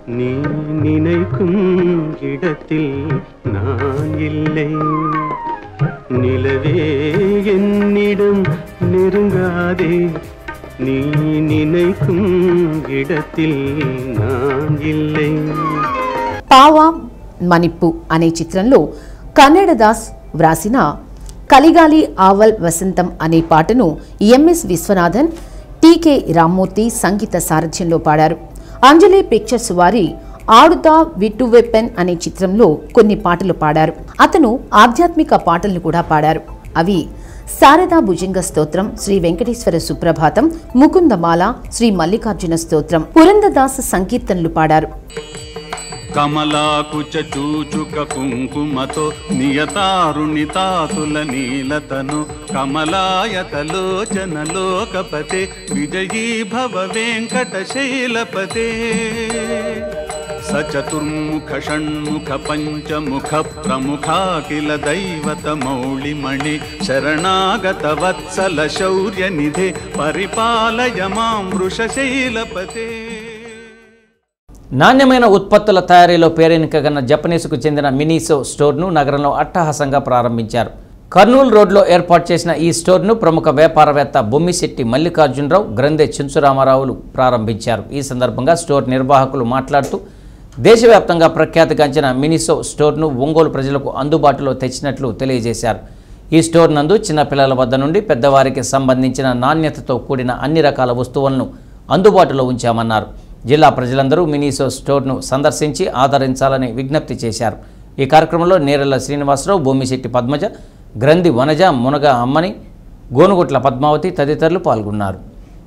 நீ நினைக்கும் இடத்தில் நான் இல்லை நிலவே என்னிடம் நெருங்காதே நீ நினைக்கும் இடத்தில் நான் இல்லை పావా మణిప్పు అనే చిత్రంలో కన్నడదాస్ వ్రాసిన కలిగాలి ఆవల్ వసంతం అనే పాటను ఎంఎస్ విశ్వనాథన్ టీకే రామ్మూర్తి సంగీత సారథ్యంలో పాడారు అంజలి పిక్చర్స్ వారి ఆడుతా విట్టువెపెన్ అనే చిత్రంలో కొన్ని పాటలు పాడారు అతను ఆధ్యాత్మిక పాటలను కూడా పాడారు అవి శారదా భుజంగ స్తోత్రం శ్రీ వెంకటేశ్వర సుప్రభాతం ముకుందమాల శ్రీ మల్లికార్జున స్తోత్రం పురందదాస సంకీర్తనలు పాడారు కమలాకుచ చూచుక కుంకుమతో నియతారుణితాతుల నీలతను కమలాయతలోచన లోకపతే విజయీ భవ వెంకట శైలపతే సచతుర్ముఖ షణ్ముఖ పంచముఖ ప్రముఖాఖిల దైవత మౌళిమణి శరణాగత వత్సల శౌర్య నిధే పరిపాలయ మాం వృషశైలపతే నాణ్యమైన ఉత్పత్తుల తయారీలో పేరెనికగన్న జపనీస్కు చెందిన మినీసో స్టోర్ను నగరంలో అట్టహాసంగా ప్రారంభించారు కర్నూలు రోడ్లో ఏర్పాటు చేసిన ఈ స్టోర్ను ప్రముఖ వ్యాపారవేత్త బొమ్మిశెట్టి మల్లికార్జునరావు గ్రంథె చించురామారావులు ప్రారంభించారు ఈ సందర్భంగా స్టోర్ నిర్వాహకులు మాట్లాడుతూ దేశవ్యాప్తంగా ప్రఖ్యాతిగాంచిన మినిసో స్టోర్ను ఒంగోలు ప్రజలకు అందుబాటులో తెచ్చినట్లు తెలియజేశారు ఈ స్టోర్ నందు చిన్నపిల్లల వద్ద నుండి పెద్దవారికి సంబంధించిన నాణ్యతతో కూడిన అన్ని రకాల వస్తువులను అందుబాటులో ఉంచామన్నారు జిల్లా ప్రజలందరూ మినీసో స్టోర్ను సందర్శించి ఆదరించాలని విజ్ఞప్తి చేశారు ఈ కార్యక్రమంలో నేరెళ్ల శ్రీనివాసరావు భూమిశెట్టి పద్మజ గ్రంథి వనజ మునగ అమ్మని గోనుగుట్ల పద్మావతి తదితరులు పాల్గొన్నారు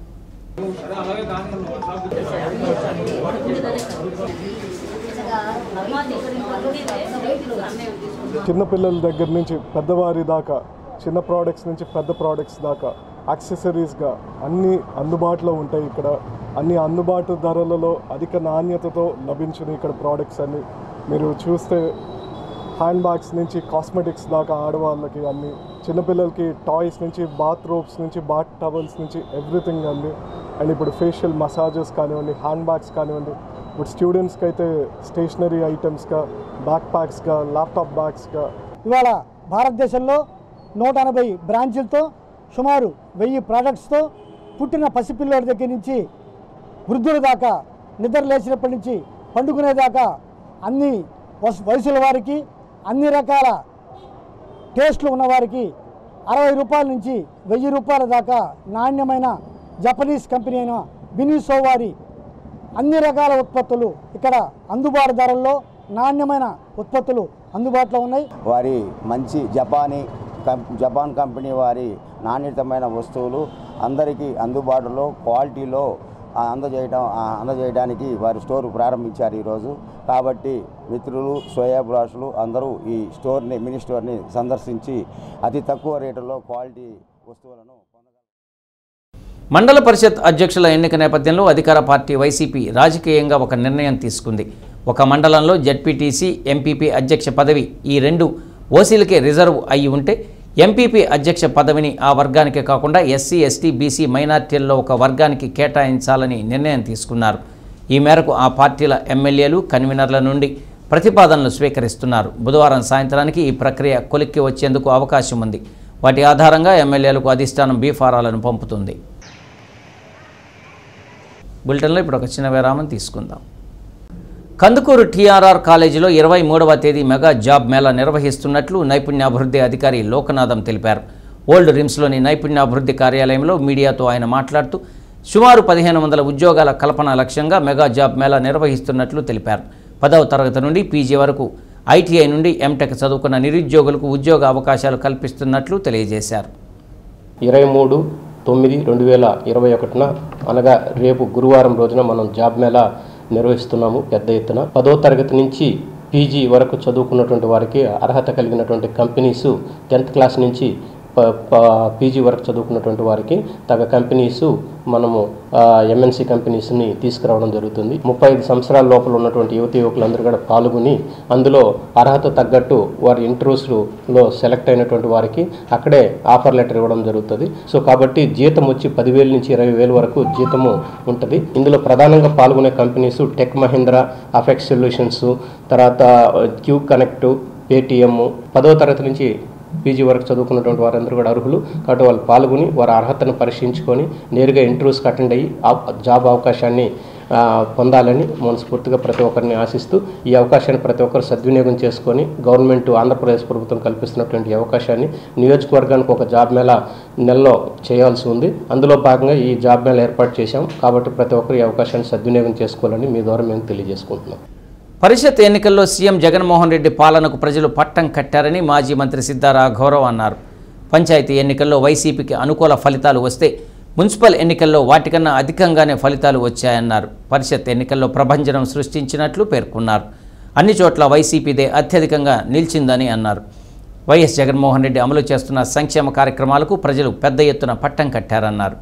చిన్నపిల్లల దగ్గర నుంచి పెద్దవారి దాకా చిన్న ప్రోడక్ట్స్ నుంచి పెద్ద ప్రోడక్ట్స్ దాకా యాక్సెసరీస్గా అన్నీ అందుబాటులో ఉంటాయి ఇక్కడ అన్ని అందుబాటు ధరలలో అధిక నాణ్యతతో లభించిన ఇక్కడ ప్రోడక్ట్స్ అన్ని మీరు చూస్తే హ్యాండ్ బ్యాగ్స్ నుంచి కాస్మెటిక్స్ దాకా ఆడవాళ్ళకి అన్ని చిన్నపిల్లలకి టాయ్స్ నుంచి బాత్ రోబ్స్ నుంచి బాత్ టవల్స్ నుంచి ఎవ్రీథింగ్ అండి అండ్ ఇప్పుడు ఫేషియల్ మసాజెస్ కానివ్వండి హ్యాండ్ బ్యాగ్స్ కానివ్వండి ఇప్పుడు స్టూడెంట్స్కి అయితే స్టేషనరీ ఐటమ్స్గా బ్యాక్ ప్యాక్స్గా ల్యాప్టాప్ బ్యాగ్స్గా ఇవాళ భారతదేశంలో నూట ఎనభై బ్రాంచులతో సుమారు వెయ్యి ప్రోడక్ట్స్తో పుట్టిన పసిపిల్లోడి దగ్గర నుంచి వృద్ధుల దాకా నిద్ర లేచినప్పటి నుంచి పండుకునేదాకా అన్ని వస్- వయసుల వారికి అన్ని రకాల టేస్ట్లు ఉన్నవారికి అరవై రూపాయల నుంచి వెయ్యి రూపాయల దాకా నాణ్యమైన జపనీస్ కంపెనీ అయిన బినిసో వారి అన్ని రకాల ఉత్పత్తులు ఇక్కడ అందుబాటు ధరల్లో నాణ్యమైన ఉత్పత్తులు అందుబాటులో ఉన్నాయి వారి మంచి జపానీ కం జపాన్ కంపెనీ వారి నాణ్యతమైన వస్తువులు అందరికీ అందుబాటులో క్వాలిటీలో ఆ, అందజేయడం ఆ, అందజేయడానికి వారి స్టోర్ ప్రారంభించారు ఈరోజు కాబట్టి మిత్రులు సోయాబులాసులు అందరూ ఈ స్టోర్ని మినీ స్టోర్ని సందర్శించి అతి తక్కువ రేటులో క్వాలిటీ వస్తువులను మండల పరిషత్ అధ్యక్షుల ఎన్నిక నేపథ్యంలో అధికార పార్టీ వైసీపీ రాజకీయంగా ఒక నిర్ణయం తీసుకుంది ఒక మండలంలో జడ్పీటీసీ ఎంపీపీ అధ్యక్ష పదవి ఈ రెండు ఓసీలకే రిజర్వ్ అయి ఉంటే ఎంపీపీ అధ్యక్ష పదవిని ఆ వర్గానికే కాకుండా ఎస్సీ ఎస్టీ బీసీ మైనార్టీల్లో ఒక వర్గానికి కేటాయించాలని నిర్ణయం తీసుకున్నారు ఈ మేరకు ఆ పార్టీల ఎమ్మెల్యేలు కన్వీనర్ల నుండి ప్రతిపాదనలు స్వీకరిస్తున్నారు బుధవారం సాయంత్రానికి ఈ ప్రక్రియ కొలిక్కి వచ్చేందుకు అవకాశం ఉంది వాటి ఆధారంగా ఎమ్మెల్యేలకు అధిష్టానం బీఫారాలను పంపుతుంది బులెటిన్లో ఇప్పుడు ఒక చిన్న విరామం తీసుకుందాం కందుకూరు టీఆర్ఆర్ కాలేజీలో ఇరవై మూడవ తేదీ మెగా జాబ్ మేళా నిర్వహిస్తున్నట్లు నైపుణ్యాభివృద్ధి అధికారి లోకనాథం తెలిపారు ఓల్డ్ రిమ్స్లోని నైపుణ్యాభివృద్ధి కార్యాలయంలో మీడియాతో ఆయన మాట్లాడుతూ సుమారు పదిహేను వందల ఉద్యోగాల కల్పన లక్ష్యంగా మెగా జాబ్ మేళా నిర్వహిస్తున్నట్లు తెలిపారు పదవ తరగతి నుండి పీజీ వరకు ఐటీఐ నుండి ఎంటెక్ చదువుకున్న నిరుద్యోగులకు ఉద్యోగ అవకాశాలు కల్పిస్తున్నట్లు తెలియజేశారు ఇరవై మూడు తొమ్మిది రెండు వేల ఇరవై ఒకటిన అనగా రేపు గురువారం రోజున మనం జాబ్ మేళా నిర్వహిస్తున్నాము పెద్ద ఎత్తున పదో తరగతి నుంచి పీజీ వరకు చదువుకున్నటువంటి వారికి అర్హత కలిగినటువంటి కంపెనీస్ టెన్త్ క్లాస్ నుంచి పీజీ వరకు చదువుకున్నటువంటి వారికి తగ కంపెనీస్ మనము ఎంఎన్సీ కంపెనీస్ని తీసుకురావడం జరుగుతుంది ముప్పై ఐదు సంవత్సరాల లోపల ఉన్నటువంటి యువతి యువకులందరూ కూడా పాల్గొని అందులో అర్హత తగ్గట్టు వారి ఇంటర్వ్యూస్లో సెలెక్ట్ అయినటువంటి వారికి అక్కడే ఆఫర్ లెటర్ ఇవ్వడం జరుగుతుంది సో కాబట్టి జీతం వచ్చి పదివేల నుంచి ఇరవై వేల వరకు జీతము ఉంటుంది ఇందులో ప్రధానంగా పాల్గొనే companies Tech Mahindra Apex Solutions తర్వాత క్యూ కనెక్ట్ పేటిఎం పదవ తరగతి నుంచి పీజీ వరకు చదువుకున్నటువంటి వారందరూ కూడా అర్హులు కాబట్టి వాళ్ళు పాల్గొని వారి అర్హతను పరిశీలించుకొని నేరుగా ఇంటర్వ్యూస్కి అటెండ్ అయ్యి ఆ జాబ్ అవకాశాన్ని ఆ, పొందాలని మనస్ఫూర్తిగా ప్రతి ఒక్కరిని ఆశిస్తూ ఈ అవకాశాన్ని ప్రతి ఒక్కరు సద్వినియోగం చేసుకొని గవర్నమెంట్ ఆంధ్రప్రదేశ్ ప్రభుత్వం కల్పిస్తున్నటువంటి ఈ అవకాశాన్ని నియోజకవర్గానికి ఒక జాబ్ మేళా నెలలో చేయాల్సి ఉంది అందులో భాగంగా ఈ జాబ్ మేళా ఏర్పాటు చేశాం కాబట్టి ప్రతి ఒక్కరు ఈ అవకాశాన్ని సద్వినియోగం చేసుకోవాలని మీ ద్వారా మేము తెలియజేసుకుంటున్నాం పరిషత్ ఎన్నికల్లో సీఎం జగన్మోహన్ రెడ్డి పాలనకు ప్రజలు పట్టం కట్టారని మాజీ మంత్రి సిద్ధారా గౌరవ్ అన్నారు పంచాయతీ ఎన్నికల్లో వైసీపీకి అనుకూల ఫలితాలు వస్తే మున్సిపల్ ఎన్నికల్లో వాటికన్నా అధికంగానే ఫలితాలు వచ్చాయన్నారు పరిషత్ ఎన్నికల్లో ప్రభంజనం సృష్టించినట్లు పేర్కొన్నారు అన్ని చోట్ల వైసీపీదే అత్యధికంగా నిలిచిందని అన్నారు వైఎస్ జగన్మోహన్ రెడ్డి అమలు చేస్తున్న సంక్షేమ కార్యక్రమాలకు ప్రజలు పెద్ద ఎత్తున పట్టం కట్టారన్నారు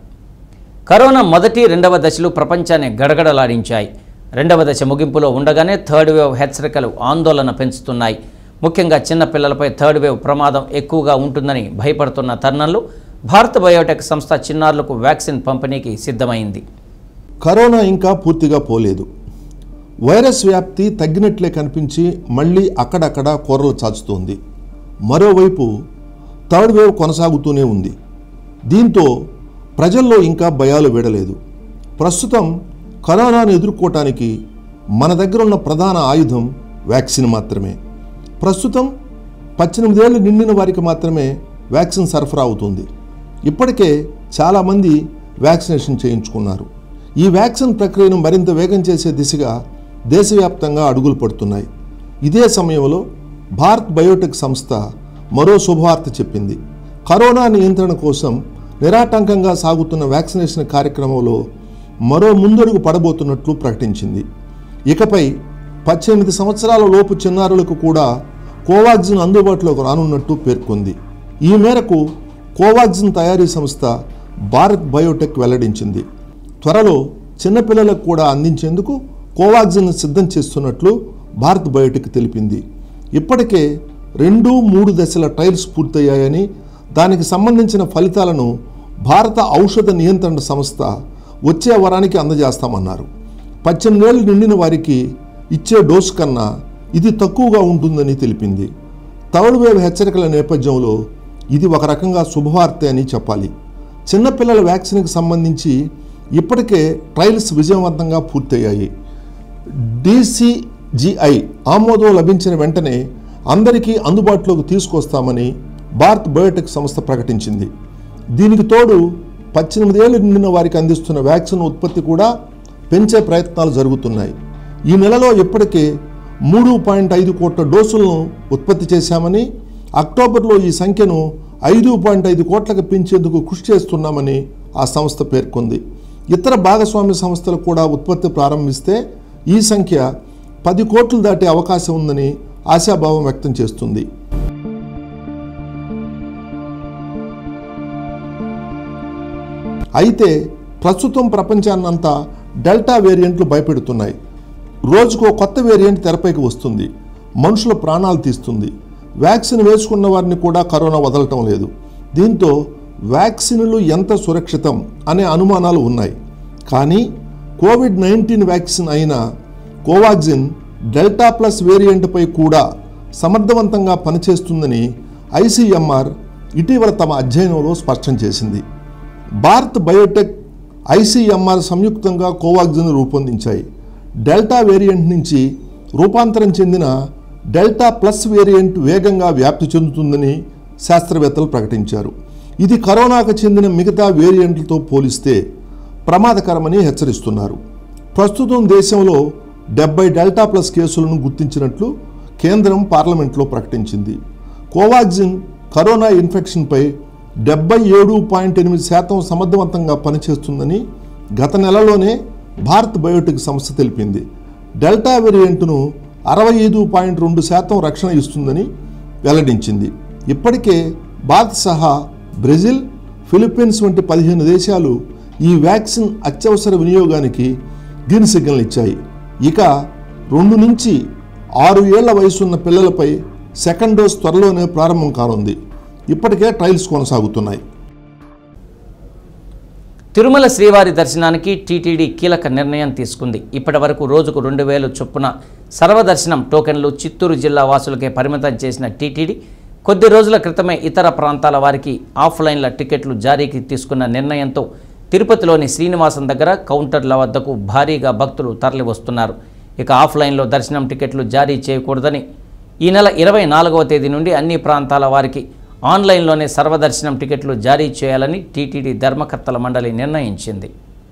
కరోనా మొదటి రెండవ దశలు ప్రపంచాన్ని గడగడలాడించాయి రెండవ దశ ముగింపులో ఉండగానే థర్డ్ వేవ్ హెచ్చరికలు ఆందోళన పెంచుతున్నాయి ముఖ్యంగా చిన్నపిల్లలపై థర్డ్ వేవ్ ప్రమాదం ఎక్కువగా ఉంటుందని భయపడుతున్న తరుణంలో భారత్ బయోటెక్ సంస్థ చిన్నారులకు వ్యాక్సిన్ పంపిణీకి సిద్ధమైంది కరోనా ఇంకా పూర్తిగా పోలేదు వైరస్ వ్యాప్తి తగ్గినట్లే కనిపించి మళ్ళీ అక్కడక్కడ కూరలు చాచుతోంది మరోవైపు థర్డ్ వేవ్ కొనసాగుతూనే ఉంది దీంతో ప్రజల్లో ఇంకా భయాలు వీడలేదు ప్రస్తుతం కరోనాను ఎదుర్కోవటానికి మన దగ్గర ఉన్న ప్రధాన ఆయుధం వ్యాక్సిన్ మాత్రమే ప్రస్తుతం పద్దెనిమిదేళ్ళు నిండిన వారికి మాత్రమే వ్యాక్సిన్ సరఫరా అవుతుంది ఇప్పటికే చాలామంది వ్యాక్సినేషన్ చేయించుకున్నారు ఈ వ్యాక్సిన్ ప్రక్రియను మరింత వేగం చేసే దిశగా దేశవ్యాప్తంగా అడుగులు పడుతున్నాయి ఇదే సమయంలో భారత్ బయోటెక్ సంస్థ మరో శుభవార్త చెప్పింది కరోనా నియంత్రణ కోసం నిరాటంకంగా సాగుతున్న వ్యాక్సినేషన్ కార్యక్రమంలో మరో ముందడుగు పడబోతున్నట్లు ప్రకటించింది ఇకపై పద్దెనిమిది సంవత్సరాల లోపు చిన్నారులకు కూడా కోవాక్సిన్ అందుబాటులోకి రానున్నట్టు పేర్కొంది ఈ మేరకు కోవాక్సిన్ తయారీ సంస్థ భారత్ బయోటెక్ వెల్లడించింది త్వరలో చిన్నపిల్లలకు కూడా అందించేందుకు కోవాక్సిన్ సిద్ధం చేస్తున్నట్లు భారత్ బయోటెక్ తెలిపింది ఇప్పటికే రెండు మూడు దశల ట్రయల్స్ పూర్తయ్యాయని దానికి సంబంధించిన ఫలితాలను భారత ఔషధ నియంత్రణ సంస్థ వచ్చే వారానికి అందజేస్తామన్నారు పద్దెనిమిదేళ్ళు నిండిన వారికి ఇచ్చే డోసు కన్నా ఇది తక్కువగా ఉంటుందని తెలిపింది థర్డ్ వేవ్ హెచ్చరికల నేపథ్యంలో ఇది ఒక రకంగా శుభవార్తే అని చెప్పాలి చిన్నపిల్లల వ్యాక్సిన్కి సంబంధించి ఇప్పటికే ట్రయల్స్ విజయవంతంగా పూర్తయ్యాయి డీసీజీఐ ఆమోదం లభించిన వెంటనే అందరికీ అందుబాటులోకి తీసుకొస్తామని భారత్ బయోటెక్ సంస్థ ప్రకటించింది దీనికి తోడు పద్దెనిమిదేళ్ళు నిండిన వారికి అందిస్తున్న వ్యాక్సిన్ ఉత్పత్తి కూడా పెంచే ప్రయత్నాలు జరుగుతున్నాయి ఈ నెలలో ఇప్పటికే మూడు పాయింట్ ఐదు కోట్ల డోసులను ఉత్పత్తి చేశామని అక్టోబర్లో ఈ సంఖ్యను ఐదు పాయింట్ ఐదు కోట్లకు పెంచేందుకు కృషి చేస్తున్నామని ఆ సంస్థ పేర్కొంది ఇతర భాగస్వామ్య సంస్థలు కూడా ఉత్పత్తి ప్రారంభిస్తే ఈ సంఖ్య పది కోట్లు దాటే అవకాశం ఉందని ఆశాభావం వ్యక్తం చేస్తుంది అయితే ప్రస్తుతం ప్రపంచాన్నంతా డెల్టా వేరియంట్లు భయపెడుతున్నాయి రోజుకో కొత్త వేరియంట్ తెరపైకి వస్తుంది మనుషుల ప్రాణాలు తీస్తుంది వ్యాక్సిన్ వేసుకున్న వారిని కూడా కరోనా వదలటం లేదు దీంతో వ్యాక్సిన్లు ఎంత సురక్షితం అనే అనుమానాలు ఉన్నాయి కానీ కోవిడ్ నైన్టీన్ వ్యాక్సిన్ అయిన కోవాక్సిన్ డెల్టా ప్లస్ వేరియంట్పై కూడా సమర్థవంతంగా పనిచేస్తుందని ఐసీఎంఆర్ ఇటీవల తమ అధ్యయనంలో స్పష్టం చేసింది భారత్ బయోటెక్ ఐసీఎంఆర్ సంయుక్తంగా కోవాక్సిన్ రూపొందించాయి డెల్టా వేరియంట్ నుంచి రూపాంతరం చెందిన డెల్టా ప్లస్ వేరియంట్ వేగంగా వ్యాప్తి చెందుతుందని శాస్త్రవేత్తలు ప్రకటించారు ఇది కరోనాకు చెందిన మిగతా వేరియంట్లతో పోలిస్తే ప్రమాదకరమని హెచ్చరిస్తున్నారు ప్రస్తుతం దేశంలో డెబ్బై డెల్టా ప్లస్ కేసులను గుర్తించినట్లు కేంద్రం పార్లమెంట్లో ప్రకటించింది కోవాక్సిన్ కరోనా ఇన్ఫెక్షన్పై డెబ్బై ఏడు పాయింట్ ఎనిమిది శాతం సమర్థవంతంగా పనిచేస్తుందని గత నెలలోనే భారత్ బయోటెక్ సంస్థ తెలిపింది డెల్టా వేరియంట్ను అరవై ఐదు పాయింట్ రెండు శాతం రక్షణ ఇస్తుందని వెల్లడించింది ఇప్పటికే భారత్ సహా బ్రెజిల్ ఫిలిప్పీన్స్ వంటి పదిహేను దేశాలు ఈ వ్యాక్సిన్ అత్యవసర వినియోగానికి గ్రీన్ సిగ్నల్ ఇచ్చాయి ఇక రెండు నుంచి ఆరు ఏళ్ల వయసున్న పిల్లలపై సెకండ్ డోస్ త్వరలోనే ప్రారంభం కానుంది ఇప్పటికే ట్రయల్స్ కొనసాగుతున్నాయి తిరుమల శ్రీవారి దర్శనానికి టీటీడీ కీలక నిర్ణయం తీసుకుంది ఇప్పటి వరకు రోజుకు రెండు వేలు చొప్పున సర్వదర్శనం టోకెన్లు చిత్తూరు జిల్లా వాసులకే పరిమితం చేసిన టీటీడీ కొద్ది రోజుల క్రితమే ఇతర ప్రాంతాల వారికి ఆఫ్లైన్ల టికెట్లు జారీకి తీసుకున్న నిర్ణయంతో తిరుపతిలోని శ్రీనివాసం దగ్గర కౌంటర్ల వద్దకు భారీగా భక్తులు తరలివస్తున్నారు ఇక ఆఫ్లైన్లో దర్శనం టికెట్లు జారీ చేయకూడదని ఈ నెల ఇరవై నాలుగవ తేదీ నుండి అన్ని ప్రాంతాల వారికి ఆన్లైన్లోనే సర్వదర్శనం టికెట్లు జారీ చేయాలని టీటీడీ ధర్మకర్తల మండలి నిర్ణయించింది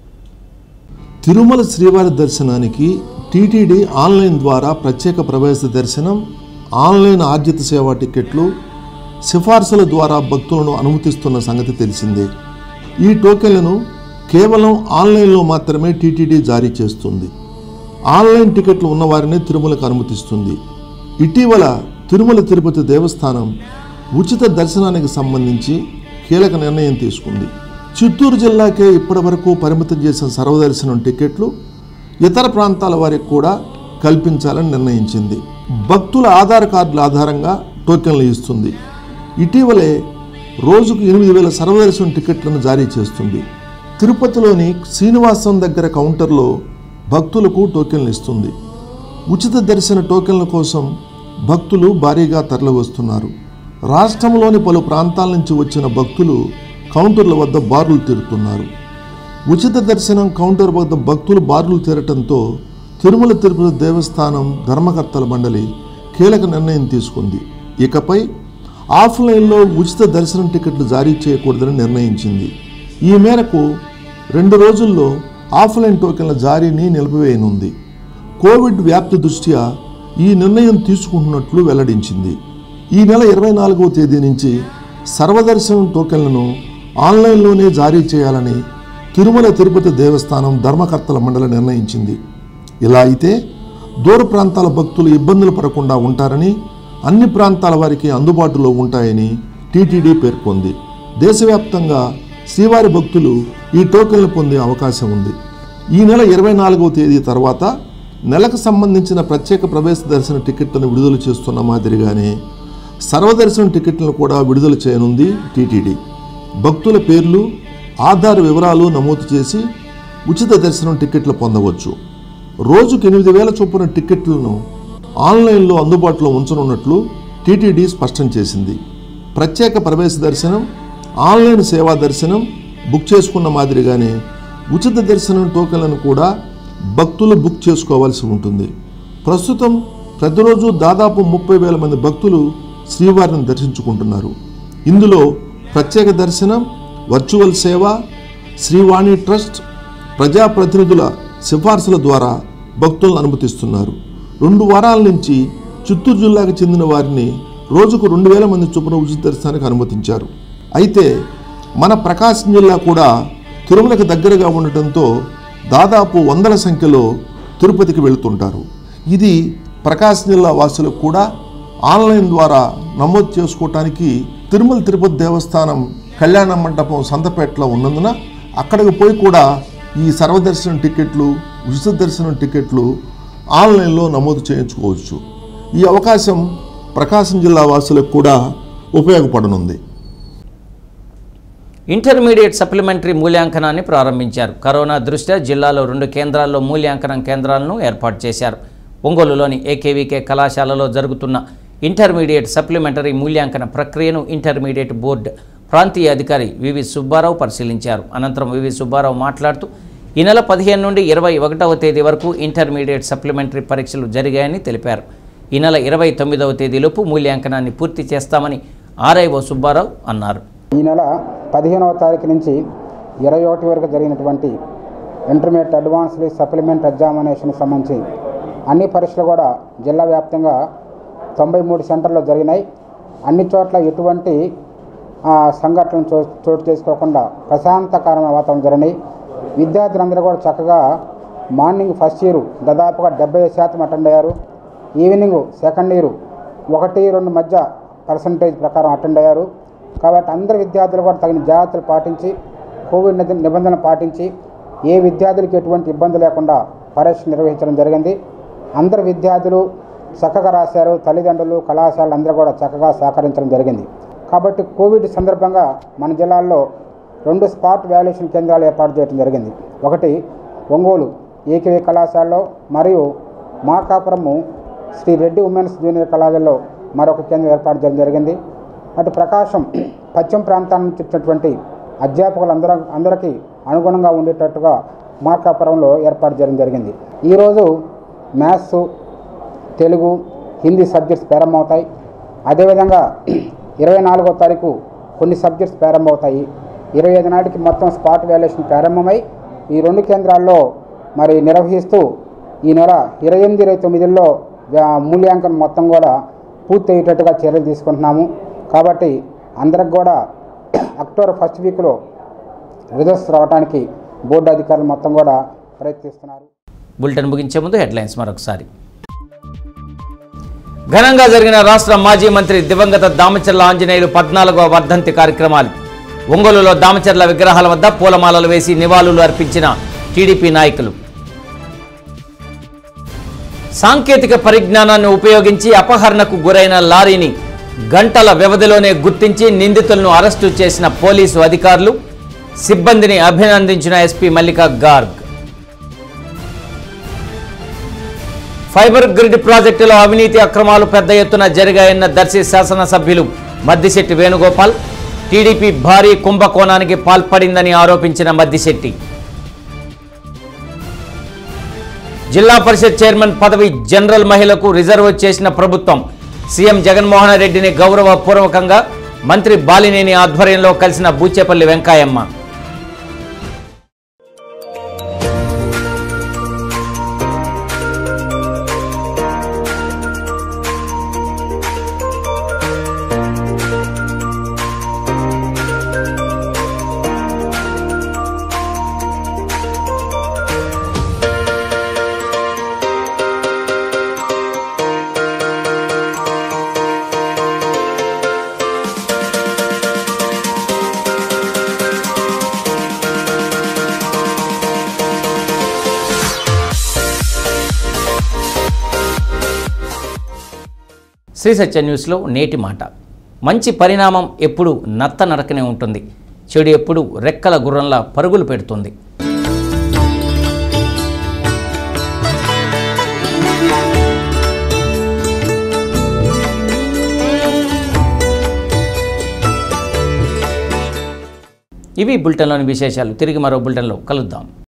తిరుమల శ్రీవారి దర్శనానికి టీటీడీ ఆన్లైన్ ద్వారా ప్రత్యేక ప్రవేశ దర్శనం ఆన్లైన్ ఆర్జిత సేవా టికెట్లు సిఫార్సుల ద్వారా భక్తులను అనుమతిస్తున్న సంగతి తెలిసిందే ఈ టోకెన్లను కేవలం ఆన్లైన్లో మాత్రమే టీటీడీ జారీ చేస్తుంది ఆన్లైన్ టికెట్లు ఉన్నవారినే తిరుమలకు అనుమతిస్తుంది ఇటీవల తిరుమల తిరుపతి దేవస్థానం ఉచిత దర్శనానికి సంబంధించి కీలక నిర్ణయం తీసుకుంది చిత్తూరు జిల్లాకే ఇప్పటివరకు పరిమితం చేసిన సర్వదర్శనం టికెట్లు ఇతర ప్రాంతాల వారికి కూడా కల్పించాలని నిర్ణయించింది భక్తుల ఆధార్ కార్డుల ఆధారంగా టోకెన్లు ఇస్తుంది ఇటీవలే రోజుకు ఎనిమిది వేల సర్వదర్శనం టికెట్లను జారీ చేస్తుంది తిరుపతిలోని శ్రీనివాసం దగ్గర కౌంటర్లో భక్తులకు టోకెన్లు ఇస్తుంది ఉచిత దర్శన టోకెన్ల కోసం భక్తులు భారీగా తరలివస్తున్నారు రాష్ట్రంలోని పలు ప్రాంతాల నుంచి వచ్చిన భక్తులు కౌంటర్ల వద్ద బారులు తీరుతున్నారు ఉచిత దర్శనం కౌంటర్ వద్ద భక్తులు బారులు తీరటంతో తిరుమల తిరుపతి దేవస్థానం ధర్మకర్తల మండలి కీలక నిర్ణయం తీసుకుంది ఇకపై ఆఫ్లైన్లో ఉచిత దర్శనం టికెట్లు జారీ చేయకూడదని నిర్ణయించింది ఈ మేరకు రెండు రోజుల్లో ఆఫ్లైన్ టోకెన్ల జారీని నిలిపివేయనుంది కోవిడ్ వ్యాప్తి దృష్ట్యా ఈ నిర్ణయం తీసుకుంటున్నట్లు వెల్లడించింది ఈ నెల ఇరవై నాలుగవ తేదీ నుంచి సర్వదర్శనం టోకెన్లను ఆన్లైన్లోనే జారీ చేయాలని తిరుమల తిరుపతి దేవస్థానం ధర్మకర్తల మండలి నిర్ణయించింది ఇలా అయితే దూర ప్రాంతాల భక్తులు ఇబ్బందులు పడకుండా ఉంటారని అన్ని ప్రాంతాల వారికి అందుబాటులో ఉంటాయని టీటీడీ పేర్కొంది దేశవ్యాప్తంగా శ్రీవారి భక్తులు ఈ టోకెన్లు పొందే అవకాశం ఉంది ఈ నెల ఇరవై నాలుగవ తేదీ తర్వాత నెలకు సంబంధించిన ప్రత్యేక ప్రవేశ దర్శన టికెట్లను విడుదల చేస్తున్న మాదిరిగానే సర్వదర్శనం టికెట్లను కూడా విడుదల చేయనుంది టీటీడీ భక్తుల పేర్లు ఆధార్ వివరాలు నమోదు చేసి ఉచిత దర్శనం టికెట్లు పొందవచ్చు రోజుకు ఎనిమిది వేల చొప్పున టికెట్లను ఆన్లైన్లో అందుబాటులో ఉంచనున్నట్లు టీటీడీ స్పష్టం చేసింది ప్రత్యేక ప్రవేశ దర్శనం ఆన్లైన్ సేవా దర్శనం బుక్ చేసుకున్న మాదిరిగానే ఉచిత దర్శనం టోకెన్లను కూడా భక్తులు బుక్ చేసుకోవాల్సి ఉంటుంది ప్రస్తుతం ప్రతిరోజు దాదాపు ముప్పై వేల మంది భక్తులు శ్రీవారిని దర్శించుకుంటున్నారు ఇందులో ప్రత్యేక దర్శనం వర్చువల్ సేవ శ్రీవాణి ట్రస్ట్ ప్రజాప్రతినిధుల సిఫార్సుల ద్వారా భక్తులను అనుమతిస్తున్నారు రెండు వారాల నుంచి చిత్తూరు జిల్లాకు చెందిన వారిని రోజుకు రెండు వేల మంది చొప్పున ఉచిత దర్శనానికి అనుమతించారు అయితే మన ప్రకాశం జిల్లా కూడా తిరుమలకు దగ్గరగా ఉండటంతో దాదాపు వందల సంఖ్యలో తిరుపతికి వెళుతుంటారు ఇది ప్రకాశం జిల్లా వాసులకు కూడా ఆన్లైన్ ద్వారా నమోదు చేసుకోవటానికి తిరుమల తిరుపతి దేవస్థానం కళ్యాణ మండపం సంతపేటలో ఉన్నందున అక్కడికి పోయి కూడా ఈ సర్వదర్శనం టికెట్లు ఉచిత దర్శనం టికెట్లు ఆన్లైన్లో నమోదు చేయించుకోవచ్చు ఈ అవకాశం ప్రకాశం జిల్లా వాసులకు కూడా ఉపయోగపడనుంది ఇంటర్మీడియట్ సప్లిమెంటరీ మూల్యాంకనాన్ని ప్రారంభించారు కరోనా దృష్ట్యా జిల్లాలో రెండు కేంద్రాల్లో మూల్యాంకనం కేంద్రాలను ఏర్పాటు చేశారు ఒంగోలులోని ఏకేవీకే కళాశాలలో జరుగుతున్న ఇంటర్మీడియట్ సప్లిమెంటరీ మూల్యాంకన ప్రక్రియను ఇంటర్మీడియట్ బోర్డు ప్రాంతీయ అధికారి వివి సుబ్బారావు పరిశీలించారు అనంతరం వివి సుబ్బారావు మాట్లాడుతూ ఈ నెల పదిహేను నుండి ఇరవై ఒకటవ తేదీ వరకు ఇంటర్మీడియట్ సప్లిమెంటరీ పరీక్షలు జరిగాయని తెలిపారు ఈ నెల ఇరవై తొమ్మిదవ తేదీలోపు మూల్యాంకనాన్ని పూర్తి చేస్తామని ఆర్ఐఓ సుబ్బారావు అన్నారు ఈ నెల పదిహేనవ తారీఖు నుంచి ఇరవై ఒకటి వరకు జరిగినటువంటి ఇంటర్మీడియట్ అడ్వాన్స్డ్ సప్లిమెంట్ ఎగ్జామినేషన్ సంబంధించి అన్ని పరీక్షలు కూడా జిల్లా వ్యాప్తంగా తొంభై మూడు సెంటర్లో జరిగినాయి అన్ని చోట్ల ఎటువంటి ఆ, సంఘటనలు చో చోటు చేసుకోకుండా ప్రశాంతకరమైన వాతావరణం జరిగినాయి విద్యార్థులందరూ కూడా చక్కగా మార్నింగ్ ఫస్ట్ ఇయర్ దాదాపుగా డెబ్బై శాతం అటెండ్ అయ్యారు ఈవినింగ్ సెకండ్ ఇయర్ ఒకటి రెండు మధ్య పర్సంటేజ్ ప్రకారం అటెండ్ అయ్యారు కాబట్టి అందరు విద్యార్థులు కూడా తగిన జాగ్రత్తలు పాటించి కోవిడ్ నిబ- నిబంధనలు పాటించి ఏ విద్యార్థులకు ఎటువంటి ఇబ్బంది లేకుండా పరీక్ష నిర్వహించడం జరిగింది అందరు విద్యార్థులు చక్కగా రాశారు తల్లిదండ్రులు కళాశాలలు అందరూ కూడా చక్కగా సహకరించడం జరిగింది కాబట్టి కోవిడ్ సందర్భంగా మన జిల్లాల్లో రెండు స్పాట్ వాల్యుయేషన్ కేంద్రాలు ఏర్పాటు చేయడం జరిగింది ఒకటి ఒంగోలు ఏకవే కళాశాలలో మరియు మాకాపురము శ్రీ రెడ్డి ఉమెన్స్ జూనియర్ కళాశాలలో మరొక కేంద్రం ఏర్పాటు చేయడం జరిగింది అటు ప్రకాశం పశ్చిమ ప్రాంతాల నుంచి వచ్చినటువంటి అధ్యాపకులు అందరూ అందరికీ అనుగుణంగా ఉండేటట్టుగా మార్కాపురంలో ఏర్పాటు చేయడం జరిగింది ఈరోజు మ్యాథ్స్ తెలుగు హిందీ సబ్జెక్ట్స్ ప్రారంభమవుతాయి అదేవిధంగా ఇరవై నాలుగో తారీఖు కొన్ని సబ్జెక్ట్స్ ప్రారంభమవుతాయి ఇరవై ఐదు నాటికి మొత్తం స్పాట్ వాల్యుయేషన్ ప్రారంభమై ఈ రెండు కేంద్రాల్లో మరి నిర్వహిస్తూ ఈ నెల ఇరవై ఎనిమిది ఇరవై తొమ్మిదిలో వ్యా- మూల్యాంకనం మొత్తం కూడా పూర్తి అయ్యేటట్టుగా చర్యలు తీసుకుంటున్నాము కాబట్టి అందరికి కూడా అక్టోబర్ ఫస్ట్ వీక్లో రిజల్ట్స్ రావడానికి బోర్డు అధికారులు మొత్తం కూడా ప్రయత్నిస్తున్నారు బులెటిన్ ముగించే ముందు హెడ్లైన్స్ మరొకసారి ఘనంగా జరిగిన రాష్ట్ర మాజీ మంత్రి దివంగత దామచర్ల ఆంజనేయులు పద్నాలుగవ వర్ధంతి కార్యక్రమాలు ఒంగోలులో దామచర్ల విగ్రహాల వద్ద పూలమాలలు వేసి నివాళులు అర్పించిన టీడీపీ నాయకులు సాంకేతిక పరిజ్ఞానాన్ని ఉపయోగించి అపహరణకు గురైన లారీని గంటల వ్యవధిలోనే గుర్తించి నిందితులను అరెస్టు చేసిన పోలీసు అధికారులు సిబ్బందిని అభినందించిన SP Mallika Garg fibre grid ప్రాజెక్టులో అవినీతి అక్రమాలు పెద్ద ఎత్తున జరిగాయన్న దర్శి శాసనసభ్యులు మద్దిశెట్టి వేణుగోపాల్ టీడీపీ భారీ కుంభకోణానికి పాల్పడిందని ఆరోపించిన మద్దిశెట్టి జిల్లా పరిషత్ చైర్మన్ పదవి జనరల్ మహిళకు రిజర్వ్ చేసిన ప్రభుత్వం సీఎం జగన్మోహన్ రెడ్డిని గౌరవపూర్వకంగా మంత్రి బాలినేని ఆధ్వర్యంలో కలిసిన బూచేపల్లి వెంకాయమ్మ శ్రీ సత్య న్యూస్లో నేటి మాట మంచి పరిణామం ఎప్పుడు నత్త నరకనే ఉంటుంది చెడు ఎప్పుడు రెక్కల గుర్రంలా పరుగులు పెడుతుంది ఇవి బులెటిన్లోని విశేషాలు తిరిగి మరో బులెటిన్లో కలుద్దాం